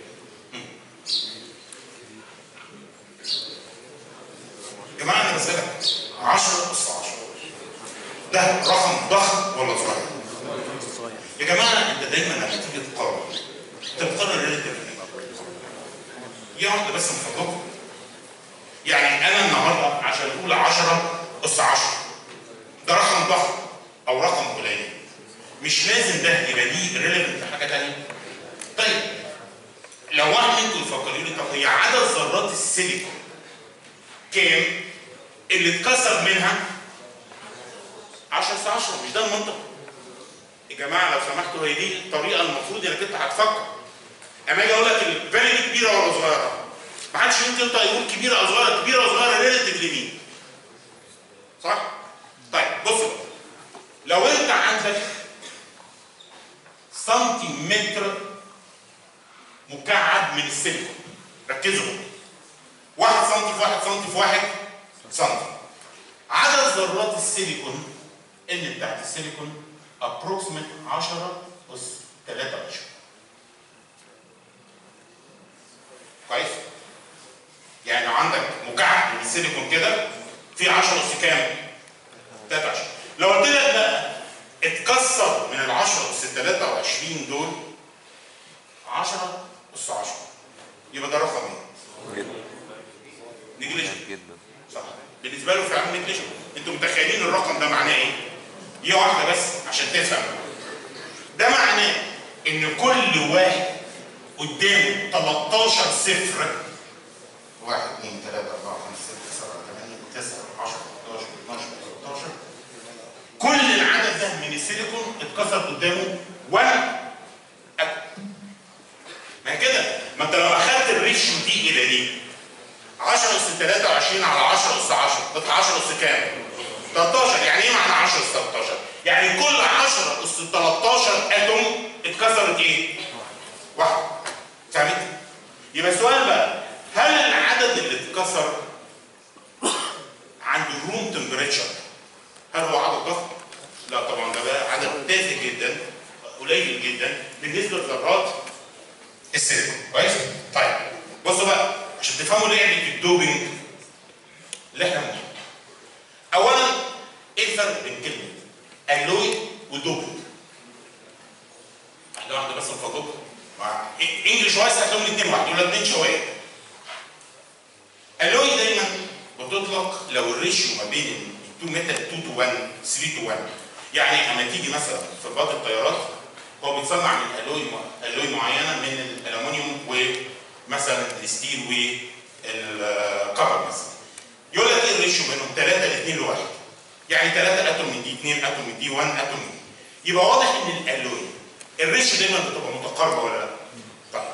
يا جماعه انا بسالك 10 اس 10 ده رقم ضخم ولا صغير؟ يا جماعه انت دايما لما تيجي تقارن انت بتقارن ريليتيف دي واحده بس من فضلكم يعني انا النهارده عشان اقول 10 اس 10 ده رقم ضخم او رقم قليل مش لازم ده يبقى ليه ريليفنت في حاجه ثانيه طيب لو واحد منكم يفكر يقول لي طب هي عدد ذرات السيليكون كام اللي اتكسر منها 10 اس 10 مش ده المنطق يا جماعه لو سمحتوا هي دي الطريقه المفروض انك انت هتفكر اما اجي اقول لك الفالي دي كبيره ولا صغيره ما حدش يمكن ينطق يقول كبيره او صغيره كبيره ولا صغيره ريليتيف لمين صح طيب بص بقى. لو انت عندك سنتيمتر مكعب من السيليكون ركزوا واحد سنتي في واحد سنتي في واحد سنتي عدد ذرات السيليكون ان بتاعت السيليكون approximate 10 اس 23 كويس يعني لو عندك مكعب من السيليكون كده في 10 اس كام 23 لو قلت لك بقى اتكسر من ال 10 اس 23 دول 10 اس 10 يبقى ده رقم ايه؟ نجليجن جدا صح بالنسبه له فعلا نجليجن انتوا متخيلين الرقم ده معناه ايه؟ دي واحده بس عشان تفهم ده معناه ان كل واحد قدامه 13 صفر 1 2 3 4 5 6 7 8 9 10 11 12 13 كل العدد ده من السيليكون اتكسر قدامه 1 أتوم. ما كده ما انت لو اخدت الريشيو دي الى دي 10 اس 23 على 10 اس 10 تطلع 10 اس كام؟ 13 يعني ايه معنى 10 اس 13 يعني كل 10 اس 13 اتوم اتكسرت ايه واحده فهمت يبقى السؤال بقى هل العدد اللي اتكسر عند الروم تمبريتشر هل هو عدد ضخم لا طبعا ده بقى عدد تافه جدا قليل جدا بالنسبه لذرات السيليكون كويس طيب بصوا بقى عشان تفهموا لعبه الدوبينج اللي احنا بنقولها اولا ايه الفرق بين كلمه الوي ودوبينج واحده واحده بس من فضلكم مع انجلش وايز هتلاقيهم الاثنين واحد دول اثنين شويه الوي دايما بتطلق لو الريشيو ما بين التو ميتال 2 تو 1 3 تو 1 يعني اما تيجي مثلا في بعض الطيارات هو بيتصنع من الوي الوي معينه من الالومنيوم ومثلا الستيل والكبر مثلا يقول لك ايه الريشيو بينهم 3 ل 2 ل 1 يعني 3 اتوم من دي 2 اتوم من دي 1 اتوم من دي يبقى واضح ان الالوي الريشيو دايما بتبقى متقاربه ولا لا؟ طيب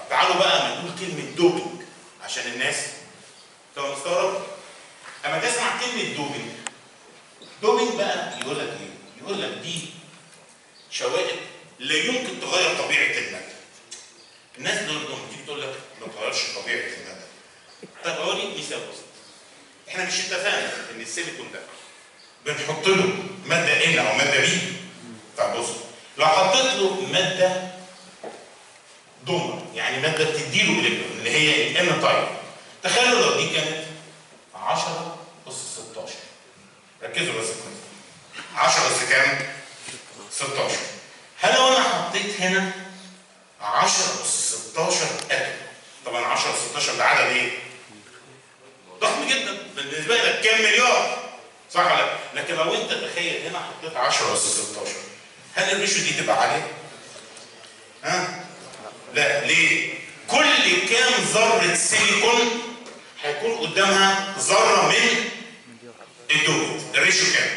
تسمع كلمه دوبنج دوبنج بقى يقول لك ايه؟ يقول لك دي شوائب لا يمكن تغير طبيعه الماده الناس دول لما تيجي تقول لك ما تغيرش طبيعه الماده طب اوريك مثال بسيط احنا مش اتفقنا ان السيليكون ده بنحط له ماده ان او ماده بي طب بص لو حطيت له ماده دومر يعني ماده بتديله الكترون اللي هي الان تايب تخيلوا لو دي كانت 10 اس 16 ركزوا بس كويس 10 اس كام؟ 16 هل لو انا حطيت هنا 10 اس 16 اتوم طبعا 10 اس 16 ده عدد ايه؟ ضخم جدا بالنسبه لك كام مليار صح ولا لا؟ لكن لو انت تخيل هنا حطيت 10 اس 16 هل الريشيو دي تبقى عاليه؟ ها؟ لا ليه؟ كل كام ذره سيليكون هيكون قدامها ذره من الدوبت الريشيو كام؟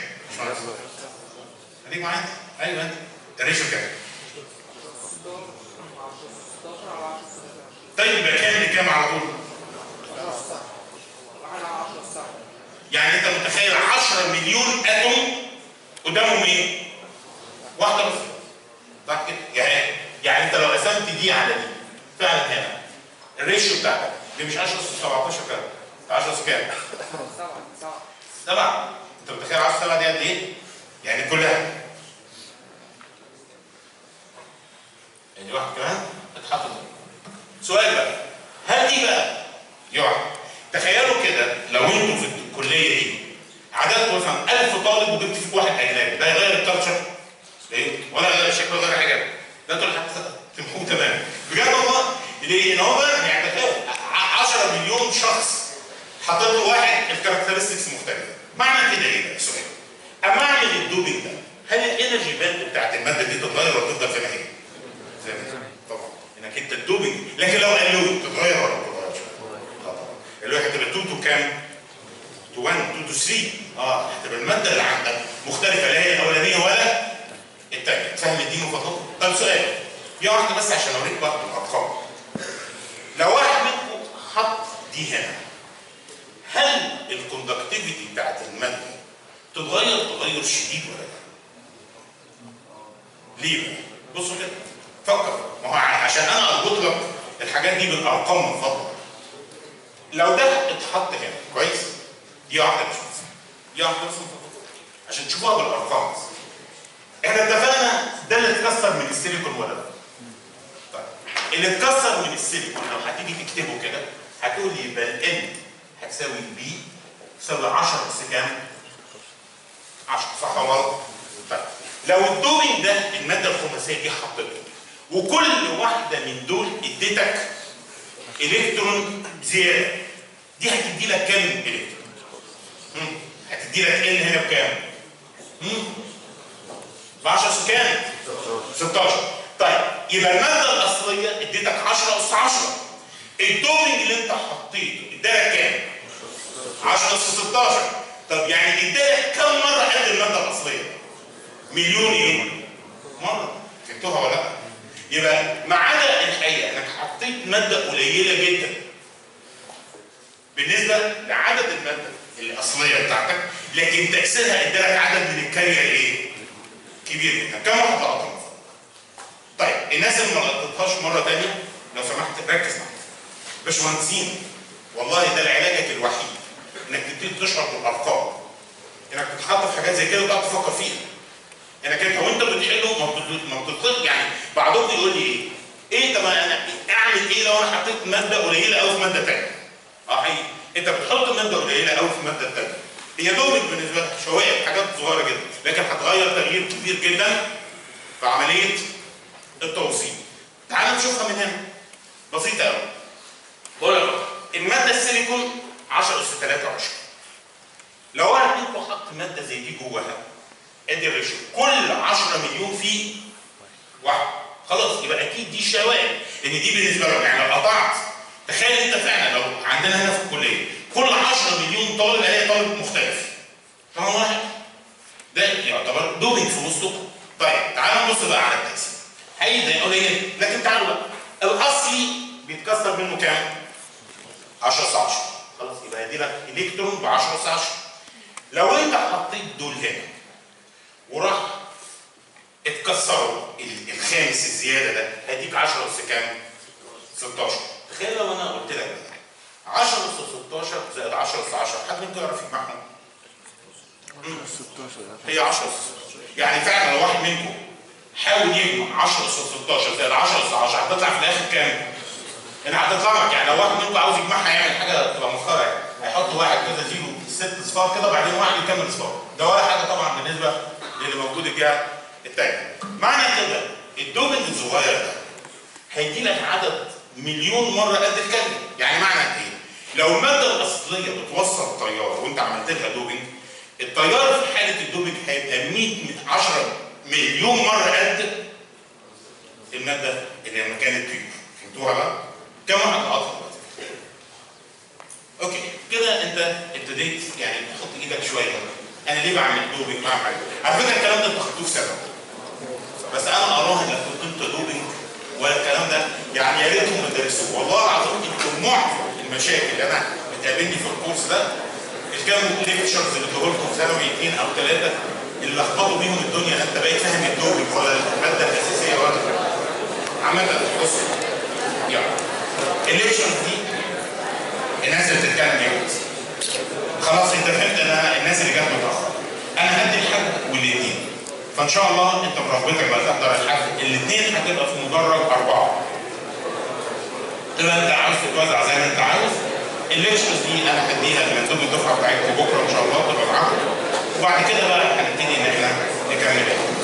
خليك معايا ايوه انت الريشيو كام؟ طيب يبقى كام لكام على طول؟ يعني انت متخيل 10 مليون اتوم قدامهم ايه؟ واحده بس صح كده؟ يعني يعني انت لو قسمت دي على دي فعلا هنا الريشيو بتاعتك دي مش 10 اس 17 كام؟ 10 اس كام؟ سبعه انت متخيل 10 سبعه دي قد ايه؟ يعني كلها يعني واحد كمان اتحط سؤال بقى هل دي بقى يقع تخيلوا كده لو انتوا في الكليه دي عددكم مثلا 1000 طالب وجبت فيك واحد اجنبي ده يغير الكالتشر؟ ليه؟ ولا يغير الشكل ولا يغير حاجه ده انتوا اللي هتمحوه تماما بجد والله ليه؟ ان هو بقى يعني تخيل 10 مليون شخص حطيت له واحد الكاركترستكس مختلفه معنى كده ايه بقى السؤال؟ اما اعمل الدوبنج ده هل الانرجي باند بتاعت الماده دي تتغير ولا تفضل زي ما هي؟ زي ما هي طبعا انك انت الدوبنج لكن لو قالوا تتغير ولا ما تتغيرش؟ طبعا اللي هو هتبقى 2 تو كام؟ تو 1 2 تو 3 اه هتبقى الماده اللي عندك مختلفه لا هي الاولانيه ولا الثانيه فاهم الدين وفضله؟ طب سؤال يا واحده بس عشان اوريك برضه الارقام لو واحد منكم حط دي هنا هل الكوندكتيفيتي بتاعت الماده تتغير تغير شديد ولا لا؟ ليه بقى؟ بصوا كده فكر ما هو عشان انا اربط لك الحاجات دي بالارقام من فضلك لو ده اتحط هنا كويس دي واحده مش بس دي واحده بس من فضلك عشان تشوفوها بالارقام بس احنا اتفقنا ده اللي اتكسر من السيليكون ولا لا؟ طيب اللي اتكسر من السيليكون لو هتيجي تكتبه كده هتقول لي يبقى الان هتساوي البي تساوي 10 اس كام؟ 10 صح ولا غلط؟ طيب لو الدوبنج ده الماده الخماسيه دي حطيتها وكل واحده من دول اديتك الكترون زياده دي هتدي لك كام الكترون؟ مم. هتدي لك ان هنا بكام؟ ب 10 اس كام؟ 16 طيب يبقى الماده الاصليه اديتك 10 اس 10 الدوبنج اللي انت حطيته ادالك كام؟ 10 اس 16 طب يعني ادالك كم مره قد الماده الاصليه؟ مليون ايه؟ مره فهمتوها ولا لا؟ يبقى ما عدا الحقيقه انك حطيت ماده قليله جدا بالنسبه لعدد الماده الاصليه بتاعتك لكن تاثيرها ادالك عدد من الكارير ايه؟ كبير جدا كم واحد لقطهم؟ طيب الناس اللي ما لقطتهاش مره ثانيه لو سمحت ركز معايا باشمهندسين والله ده علاجك الوحيد انك تبتدي تشعر بالارقام انك تتحط في حاجات زي كده وتقعد تفكر فيها انك انت وانت بتحله ما بتطلق ما بتطلق يعني بعضهم يقول لي ايه؟ ايه طب انا اعمل ايه لو انا حطيت ماده قليله قوي في ماده ثانيه؟ اه حقيقي انت بتحط ماده قليله قوي في الماده الثانيه هي دوبك بالنسبه لك شويه حاجات صغيره جدا لكن هتغير تغيير كبير جدا في عمليه التوصيل تعال نشوفها من هنا بسيطه قوي بقول لك الماده السيليكون 10 اس 23 لو واحد منكم حط ماده زي دي جواها ادي الريشيو كل 10 مليون فيه واحد خلاص يبقى اكيد دي شوائب ان دي بالنسبه لك يعني لو قطعت تخيل انت فعلا لو عندنا هنا في الكليه كل 10 مليون طالب الاقي طالب مختلف طبعا واحد ده يعتبر دوبنج في وسطكم طيب تعالوا نبص بقى على التقسيم هي زي قليل لكن تعالوا بقى الاصلي بيتكسر منه كام؟ 10 اس 10 خلاص يبقى يدي لك الكترون ب 10 اس 10 لو انت حطيت دول هنا وراح اتكسروا ال- الخامس الزياده ده هيديك 10 اس كام؟ 16 تخيل لو انا قلت لك 10 اس 16 زائد 10 اس 10 حد ممكن يعرف يجمعهم؟ 16 هي 10 اس 16 يعني فعلا لو واحد منكم حاول يجمع 10 اس 16 زائد 10 اس 10 هتطلع في الاخر كام؟ هنا هتطلع لك يعني لو واحد منكم عاوز يجمعها يعمل حاجه تبقى مسخره يعني هيحط واحد كده زيرو ست صفار كده وبعدين واحد يكمل صفار ده ولا حاجه طبعا بالنسبه للي موجود الجهه الثانيه معنى كده الدوبل الصغير ده هيدي لك عدد مليون مره قد الكلمه يعني معنى ايه؟ لو الماده الاصليه بتوصل تيار وانت عملت لها دوبنج التيار في حاله الدوبنج هيبقى 100 10 مليون مره قد الماده اللي لما كانت بيور فهمتوها بقى؟ كم واحد عاطل دلوقتي؟ اوكي كده انت ابتديت يعني تحط ايدك شويه انا ليه بعمل دوبنج بعمل حاجه على فكره الكلام ده انت خدتوه في سنه بس انا اراهن لو كنت انت دوبنج ولا الكلام ده يعني يا ريتهم ما درسوه والله العظيم انتوا معظم المشاكل اللي انا بتقابلني في الكورس ده الكام ليكتشرز اللي ادوه لكم في ثانوي اثنين او ثلاثه اللي لخبطوا بيهم الدنيا انت بقيت فاهم الدوبنج ولا الماده الاساسيه ولا عامه بص يلا الليكتشرز دي الناس اللي بتتكلم يا خلاص انت فهمت انا الناس اللي جت متاخر انا هدي الحد والاثنين فان شاء الله انت برغبتك بقى تحضر الحد الاثنين هتبقى في مدرج اربعه تبقى انت عاوز تتوزع زي ما انت عاوز الليكشرز دي انا هديها لمندوب الدفعه بتاعتكم بكره ان شاء الله تبقى معاكم وبعد كده بقى هنبتدي ان احنا نكمل